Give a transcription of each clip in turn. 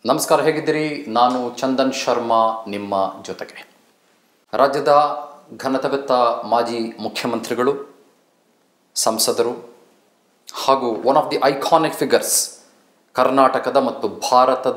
ನಮಸ್ಕಾರ ಹೇಗಿದ್ದೀರಿ ನಾನು ಚಂದನ್ ಶರ್ಮಾ ನಿಮ್ಮ ಜೊತೆಗೆ ರಾಜ್ಯದ ಘನತೆವೆತ್ತ ಮಾಜಿ ಮುಖ್ಯಮಂತ್ರಿಗಳು ಸಂಸದರು ಹಾಗೂ one of the iconic figures ಕರ್ನಾಟಕದ ಮತ್ತು ಭಾರತದ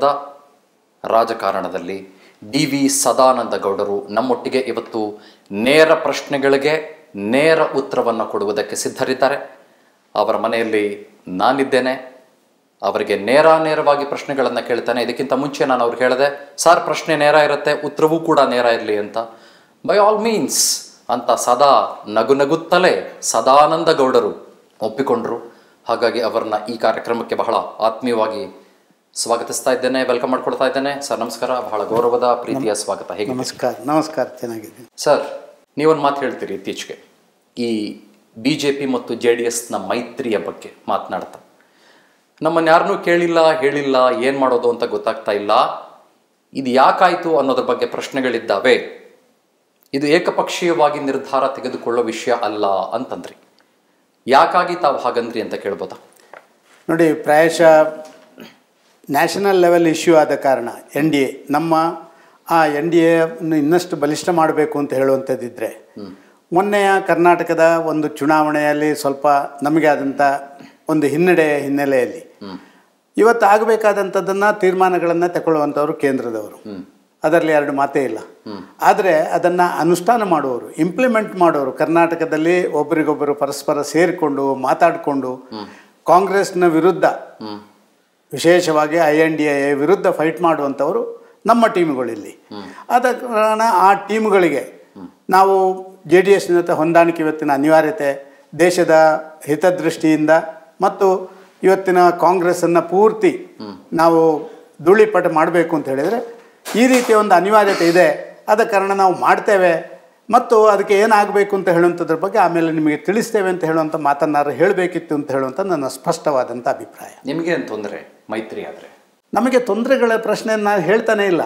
ರಾಜಕಾರಣದಲ್ಲಿ ಡಿ ವಿ ಸದಾನಂದ ಗೌಡರು ನಮ್ಮೊಟ್ಟಿಗೆ ಇವತ್ತು ನೇರ ಪ್ರಶ್ನೆಗಳಿಗೆ ನೇರ ಉತ್ತರವನ್ನು ಕೊಡುವುದಕ್ಕೆ ಸಿದ್ಧರಿದ್ದಾರೆ ಅವರ ಮನೆಯಲ್ಲಿ ನಾನಿದ್ದೇನೆ ಅವರಿಗೆ ನೇರ ನೇರವಾಗಿ ಪ್ರಶ್ನೆಗಳನ್ನು ಕೇಳ್ತಾನೆ ಇದಕ್ಕಿಂತ ಮುಂಚೆ ನಾನು ಅವ್ರಿಗೆ ಹೇಳಿದೆ ಸರ್ ಪ್ರಶ್ನೆ ನೇರ ಇರುತ್ತೆ ಉತ್ತರವೂ ಕೂಡ ನೇರ ಇರಲಿ ಅಂತ ಬೈ ಆಲ್ ಮೀನ್ಸ್ ಅಂತ ಸದಾ ನಗು ನಗುತ್ತಲೇ ಸದಾನಂದ ಗೌಡರು ಒಪ್ಪಿಕೊಂಡ್ರು ಹಾಗಾಗಿ ಅವರನ್ನ ಈ ಕಾರ್ಯಕ್ರಮಕ್ಕೆ ಬಹಳ ಆತ್ಮೀಯವಾಗಿ ಸ್ವಾಗತಿಸ್ತಾ ಇದ್ದೇನೆ ವೆಲ್ಕಮ್ ಮಾಡ್ಕೊಡ್ತಾ ಇದ್ದೇನೆ ಸರ್ ನಮಸ್ಕಾರ ಬಹಳ ಗೌರವದ ಪ್ರೀತಿಯ ಸ್ವಾಗತ ಹೇಗೆ ನಮಸ್ಕಾರ ನಮಸ್ಕಾರ ಚೆನ್ನಾಗಿದ್ದೀನಿ ಸರ್ ನೀವೊಂದು ಮಾತು ಹೇಳ್ತೀರಿ ಇತ್ತೀಚೆಗೆ ಈ ಬಿ ಜೆ ಪಿ ಮತ್ತು ಜೆ ಡಿ ಎಸ್ನ ಮೈತ್ರಿಯ ಬಗ್ಗೆ ಮಾತನಾಡ್ತಾ ನಮ್ಮನ್ನು ಯಾರನ್ನೂ ಕೇಳಿಲ್ಲ ಹೇಳಿಲ್ಲ ಏನು ಮಾಡೋದು ಅಂತ ಗೊತ್ತಾಗ್ತಾ ಇಲ್ಲ ಇದು ಯಾಕಾಯಿತು ಅನ್ನೋದ್ರ ಬಗ್ಗೆ ಪ್ರಶ್ನೆಗಳಿದ್ದಾವೆ ಇದು ಏಕಪಕ್ಷೀಯವಾಗಿ ನಿರ್ಧಾರ ತೆಗೆದುಕೊಳ್ಳೋ ವಿಷಯ ಅಲ್ಲ ಅಂತಂದ್ರಿ ಯಾಕಾಗಿ ತಾವು ಹಾಗಂದ್ರಿ ಅಂತ ಕೇಳ್ಬೋದಾ ನೋಡಿ ಪ್ರಾಯಶಃ ನ್ಯಾಷನಲ್ ಲೆವೆಲ್ ಇಶ್ಯೂ ಆದ ಕಾರಣ ಎನ್ ಡಿ ಎ ನಮ್ಮ ಆ ಎನ್ ಡಿ ಎನ್ನು ಇನ್ನಷ್ಟು ಬಲಿಷ್ಠ ಮಾಡಬೇಕು ಅಂತ ಹೇಳುವಂಥದ್ದಿದ್ದರೆ ಮೊನ್ನೆಯ ಕರ್ನಾಟಕದ ಒಂದು ಚುನಾವಣೆಯಲ್ಲಿ ಸ್ವಲ್ಪ ನಮಗೆ ಆದಂಥ ಒಂದು ಹಿನ್ನಡೆಯ ಹಿನ್ನೆಲೆಯಲ್ಲಿ ಇವತ್ತು ಆಗಬೇಕಾದಂಥದ್ದನ್ನು ತೀರ್ಮಾನಗಳನ್ನು ತಗೊಳ್ಳುವಂಥವ್ರು ಕೇಂದ್ರದವರು ಅದರಲ್ಲಿ ಎರಡು ಮಾತೇ ಇಲ್ಲ ಆದರೆ ಅದನ್ನು ಅನುಷ್ಠಾನ ಮಾಡುವವರು ಇಂಪ್ಲಿಮೆಂಟ್ ಮಾಡೋರು ಕರ್ನಾಟಕದಲ್ಲಿ ಒಬ್ಬರಿಗೊಬ್ಬರು ಪರಸ್ಪರ ಸೇರಿಕೊಂಡು ಮಾತಾಡಿಕೊಂಡು ಕಾಂಗ್ರೆಸ್ನ ವಿರುದ್ಧ ವಿಶೇಷವಾಗಿ ಐ ಎನ್ ಡಿ ಎ ವಿರುದ್ಧ ಫೈಟ್ ಮಾಡುವಂಥವರು ನಮ್ಮ ಟೀಮ್ಗಳಿಲ್ಲಿ ಆದ ಕಾರಣ ಆ ಟೀಮ್ಗಳಿಗೆ ನಾವು ಜೆ ಡಿ ಎಸ್ನ ಜೊತೆ ಹೊಂದಾಣಿಕೆ ಇವತ್ತಿನ ಅನಿವಾರ್ಯತೆ ದೇಶದ ಹಿತದೃಷ್ಟಿಯಿಂದ ಮತ್ತು ಇವತ್ತಿನ ಕಾಂಗ್ರೆಸ್ಸನ್ನು ಪೂರ್ತಿ ನಾವು ಧೂಳಿಪಟ ಮಾಡಬೇಕು ಅಂತ ಹೇಳಿದರೆ ಈ ರೀತಿಯ ಒಂದು ಅನಿವಾರ್ಯತೆ ಇದೆ ಆದ ಕಾರಣ ನಾವು ಮಾಡ್ತೇವೆ ಮತ್ತು ಅದಕ್ಕೆ ಏನಾಗಬೇಕು ಅಂತ ಹೇಳುವಂಥದ್ರ ಬಗ್ಗೆ ಆಮೇಲೆ ನಿಮಗೆ ತಿಳಿಸ್ತೇವೆ ಅಂತ ಹೇಳುವಂಥ ಮಾತನ್ನಾರು ಹೇಳಬೇಕಿತ್ತು ಅಂತ ಹೇಳುವಂಥ ನನ್ನ ಸ್ಪಷ್ಟವಾದಂಥ ಅಭಿಪ್ರಾಯ ನಿಮಗೇನು ತೊಂದರೆ ಮೈತ್ರಿ ಆದರೆ ನಮಗೆ ತೊಂದರೆಗಳ ಪ್ರಶ್ನೆ ನಾನು ಹೇಳ್ತಾನೆ ಇಲ್ಲ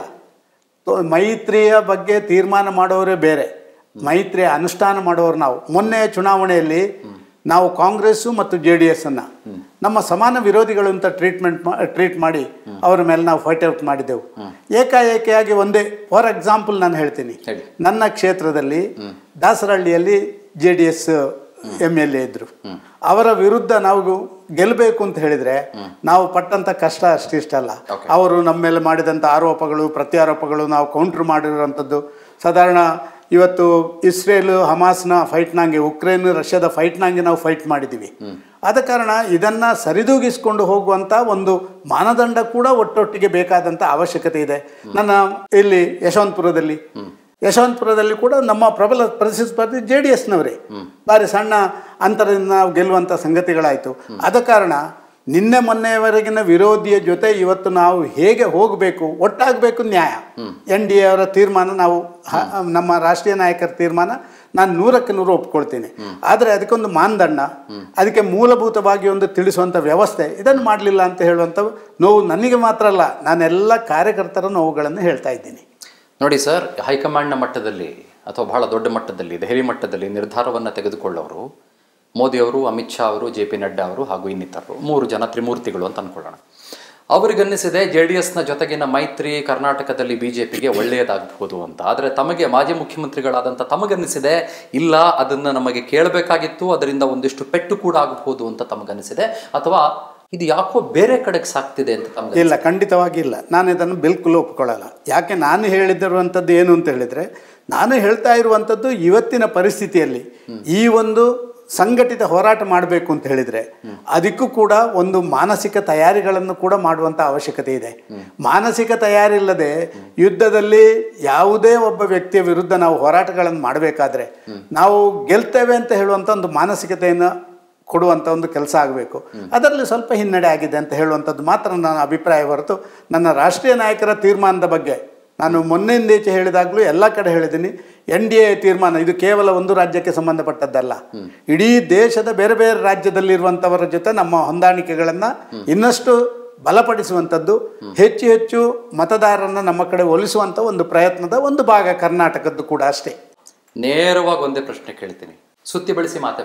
ತೊ- ಮೈತ್ರಿಯ ಬಗ್ಗೆ ತೀರ್ಮಾನ ಮಾಡೋರೇ ಬೇರೆ ಮೈತ್ರಿಯ ಅನುಷ್ಠಾನ ಮಾಡೋರು ನಾವು ಮೊನ್ನೆ ಚುನಾವಣೆಯಲ್ಲಿ ನಾವು ಕಾಂಗ್ರೆಸ್ಸು ಮತ್ತು ಜೆ ಡಿ ಎಸ್ ಅನ್ನ ನಮ್ಮ ಸಮಾನ ವಿರೋಧಿಗಳು ಅಂತ ಟ್ರೀಟ್ಮೆಂಟ್ ಟ್ರೀಟ್ ಮಾಡಿ ಅವರ ಮೇಲೆ ನಾವು ಫೈಟ್ ಔಟ್ ಮಾಡಿದೆವು ಏಕಾಏಕಿಯಾಗಿ ಒಂದೇ ಫಾರ್ ಎಕ್ಸಾಂಪಲ್ ನಾನು ಹೇಳ್ತೀನಿ ಹೇಳಿ. ನನ್ನ ಕ್ಷೇತ್ರದಲ್ಲಿ ದಾಸರಹಳ್ಳಿಯಲ್ಲಿ J D S M L A ಇದ್ರು ಅವರ ವಿರುದ್ಧ ನಾವು ಗೆಲ್ಲಬೇಕು ಅಂತ ಹೇಳಿದ್ರೆ ನಾವು ಪಟ್ಟಂತ ಕಷ್ಟ ಅಷ್ಟಿಷ್ಟಲ್ಲ Okay. ಅವರು ನಮ್ಮ ಮೇಲೆ ಮಾಡಿದಂಥ ಆರೋಪಗಳು ಪ್ರತ್ಯಾರೋಪಗಳು ನಾವು ಕೌಂಟ್ರ್ ಮಾಡಿರುವಂಥದ್ದು ಸಾಧಾರಣ ಇವತ್ತು ಇಸ್ರೇಲು ಹಮಾಸ್ನ ಫೈಟ್ನಾಗೆ ಉಕ್ರೇನ್ ರಷ್ಯಾದ ಫೈಟ್ನಾಗೆ ನಾವು ಫೈಟ್ ಮಾಡಿದ್ದೀವಿ ಆದ ಕಾರಣ ಇದನ್ನು ಸರಿದೂಗಿಸ್ಕೊಂಡು ಹೋಗುವಂಥ ಒಂದು ಮಾನದಂಡ ಕೂಡ ಒಟ್ಟೊಟ್ಟಿಗೆ ಬೇಕಾದಂಥ ಅವಶ್ಯಕತೆ ಇದೆ ನನ್ನ ಇಲ್ಲಿ ಯಶವಂತಪುರದಲ್ಲಿ ಯಶವಂತಪುರದಲ್ಲಿ ಕೂಡ ನಮ್ಮ ಪ್ರಬಲ ಪ್ರತಿಸ್ಪರ್ಧಿ ಜೆ ಡಿ ಎಸ್ನವರೇ ಭಾರಿ ಸಣ್ಣ ಅಂತರದಿಂದ ನಾವು ಗೆಲ್ಲುವಂಥ ಸಂಗತಿಗಳಾಯಿತು ಆದ ಕಾರಣ ನಿನ್ನೆ ಮೊನ್ನೆಯವರೆಗಿನ ವಿರೋಧಿಯ ಜೊತೆ ಇವತ್ತು ನಾವು ಹೇಗೆ ಹೋಗಬೇಕು ಒಟ್ಟಾಗಬೇಕು ನ್ಯಾಯ ಎನ್ ಡಿ ಎ ಅವರ ತೀರ್ಮಾನ ನಾವು ಹ- ನಮ್ಮ ರಾಷ್ಟ್ರೀಯ ನಾಯಕರ ತೀರ್ಮಾನ ನಾನು ನೂರಕ್ಕೆ ನೂರು ಒಪ್ಕೊಳ್ತೀನಿ ಆದರೆ ಅದಕ್ಕೊಂದು ಮಾನದಂಡ ಅದಕ್ಕೆ ಮೂಲಭೂತವಾಗಿ ಒಂದು ತಿಳಿಸುವಂಥ ವ್ಯವಸ್ಥೆ ಇದನ್ನು ಮಾಡಲಿಲ್ಲ ಅಂತ ಹೇಳುವಂಥ ನೋವು ನನಗೆ ಮಾತ್ರ ಅಲ್ಲ ನಾನೆಲ್ಲ ಕಾರ್ಯಕರ್ತರ ನೋವುಗಳನ್ನು ಹೇಳ್ತಾ ಇದ್ದೀನಿ ನೋಡಿ ಸರ್ ಹೈಕಮಾಂಡ್ನ ಮಟ್ಟದಲ್ಲಿ ಅಥವಾ ಬಹಳ ದೊಡ್ಡ ಮಟ್ಟದಲ್ಲಿ ದೆಹಲಿ ಮಟ್ಟದಲ್ಲಿ ನಿರ್ಧಾರವನ್ನು ತೆಗೆದುಕೊಳ್ಳೋರು ಮೋದಿಯವರು ಅಮಿತ್ ಶಾ ಅವರು ಜೆ ಪಿ ನಡ್ಡಾ ಅವರು ಹಾಗೂ ಇನ್ನಿತರರು ಮೂರು ಜನ ತ್ರಿಮೂರ್ತಿಗಳು ಅಂತ ಅನ್ಕೊಳ್ಳೋಣ ಅವರಿಗನ್ನಿಸಿದೆ ಜೆ ಡಿ ಎಸ್ನ ಜೊತೆಗಿನ ಮೈತ್ರಿ ಕರ್ನಾಟಕದಲ್ಲಿ ಬಿ ಜೆ ಪಿಗೆ ಒಳ್ಳೆಯದಾಗಬಹುದು ಅಂತ ಆದರೆ ತಮಗೆ ಮಾಜಿ ಮುಖ್ಯಮಂತ್ರಿಗಳಾದಂಥ ತಮಗನ್ನಿಸಿದೆ ಇಲ್ಲ ಅದನ್ನು ನಮಗೆ ಕೇಳಬೇಕಾಗಿತ್ತು ಅದರಿಂದ ಒಂದಿಷ್ಟು ಪೆಟ್ಟು ಕೂಡ ಆಗಬಹುದು ಅಂತ ತಮಗನ್ನಿಸಿದೆ ಅಥವಾ ಇದು ಯಾಕೋ ಬೇರೆ ಕಡೆಗೆ ಸಾಕ್ತಿದೆ ಅಂತ ತಮಗೆ ಇಲ್ಲ ಖಂಡಿತವಾಗಿ ಇಲ್ಲ ನಾನು ಇದನ್ನು ಬಿಲ್ಕುಲ್ ಒಪ್ಕೊಳ್ಳಲ್ಲ ಯಾಕೆ ನಾನು ಹೇಳಿದಿರುವಂಥದ್ದು ಏನು ಅಂತ ಹೇಳಿದರೆ ನಾನು ಹೇಳ್ತಾ ಇರುವಂಥದ್ದು ಇವತ್ತಿನ ಪರಿಸ್ಥಿತಿಯಲ್ಲಿ ಈ ಒಂದು ಸಂಘಟಿತ ಹೋರಾಟ ಮಾಡಬೇಕು ಅಂತ ಹೇಳಿದರೆ ಅದಕ್ಕೂ ಕೂಡ ಒಂದು ಮಾನಸಿಕ ತಯಾರಿಗಳನ್ನು ಕೂಡ ಮಾಡುವಂಥ ಅವಶ್ಯಕತೆ ಇದೆ ಮಾನಸಿಕ ತಯಾರಿ ಇಲ್ಲದೆ ಯುದ್ಧದಲ್ಲಿ ಯಾವುದೇ ಒಬ್ಬ ವ್ಯಕ್ತಿಯ ವಿರುದ್ಧ ನಾವು ಹೋರಾಟಗಳನ್ನು ಮಾಡಬೇಕಾದ್ರೆ ನಾವು ಗೆಲ್ತೇವೆ ಅಂತ ಹೇಳುವಂಥ ಒಂದು ಮಾನಸಿಕತೆಯನ್ನು ಕೊಡುವಂಥ ಒಂದು ಕೆಲಸ ಆಗಬೇಕು ಅದರಲ್ಲಿ ಸ್ವಲ್ಪ ಹಿನ್ನಡೆ ಆಗಿದೆ ಅಂತ ಹೇಳುವಂಥದ್ದು ಮಾತ್ರ ನನ್ನ ಅಭಿಪ್ರಾಯ ಹೊರತು ನನ್ನ ರಾಷ್ಟ್ರೀಯ ನಾಯಕರ ತೀರ್ಮಾನದ ಬಗ್ಗೆ ನಾನು ಮೊನ್ನೆಯಿಂದೀಚೆ ಹೇಳಿದಾಗಲೂ ಎಲ್ಲ ಕಡೆ ಹೇಳಿದ್ದೀನಿ ಎನ್ ಡಿ ಎ ತೀರ್ಮಾನ ಇದು ಕೇವಲ ಒಂದು ರಾಜ್ಯಕ್ಕೆ ಸಂಬಂಧಪಟ್ಟದ್ದಲ್ಲ ಇಡೀ ದೇಶದ ಬೇರೆ ಬೇರೆ ರಾಜ್ಯದಲ್ಲಿರುವಂಥವರ ಜೊತೆ ನಮ್ಮ ಹೊಂದಾಣಿಕೆಗಳನ್ನು ಇನ್ನಷ್ಟು ಬಲಪಡಿಸುವಂಥದ್ದು ಹೆಚ್ಚು ಹೆಚ್ಚು ಮತದಾರರನ್ನು ನಮ್ಮ ಕಡೆ ಒಲಿಸುವಂಥ ಒಂದು ಪ್ರಯತ್ನದ ಒಂದು ಭಾಗ ಕರ್ನಾಟಕದ್ದು ಕೂಡ ಅಷ್ಟೇ ನೇರವಾಗಿ ಒಂದೇ ಪ್ರಶ್ನೆ ಕೇಳ್ತೀನಿ ಸುತ್ತಿ ಬಳಸಿ ಮಾತೇ ಬೇಡ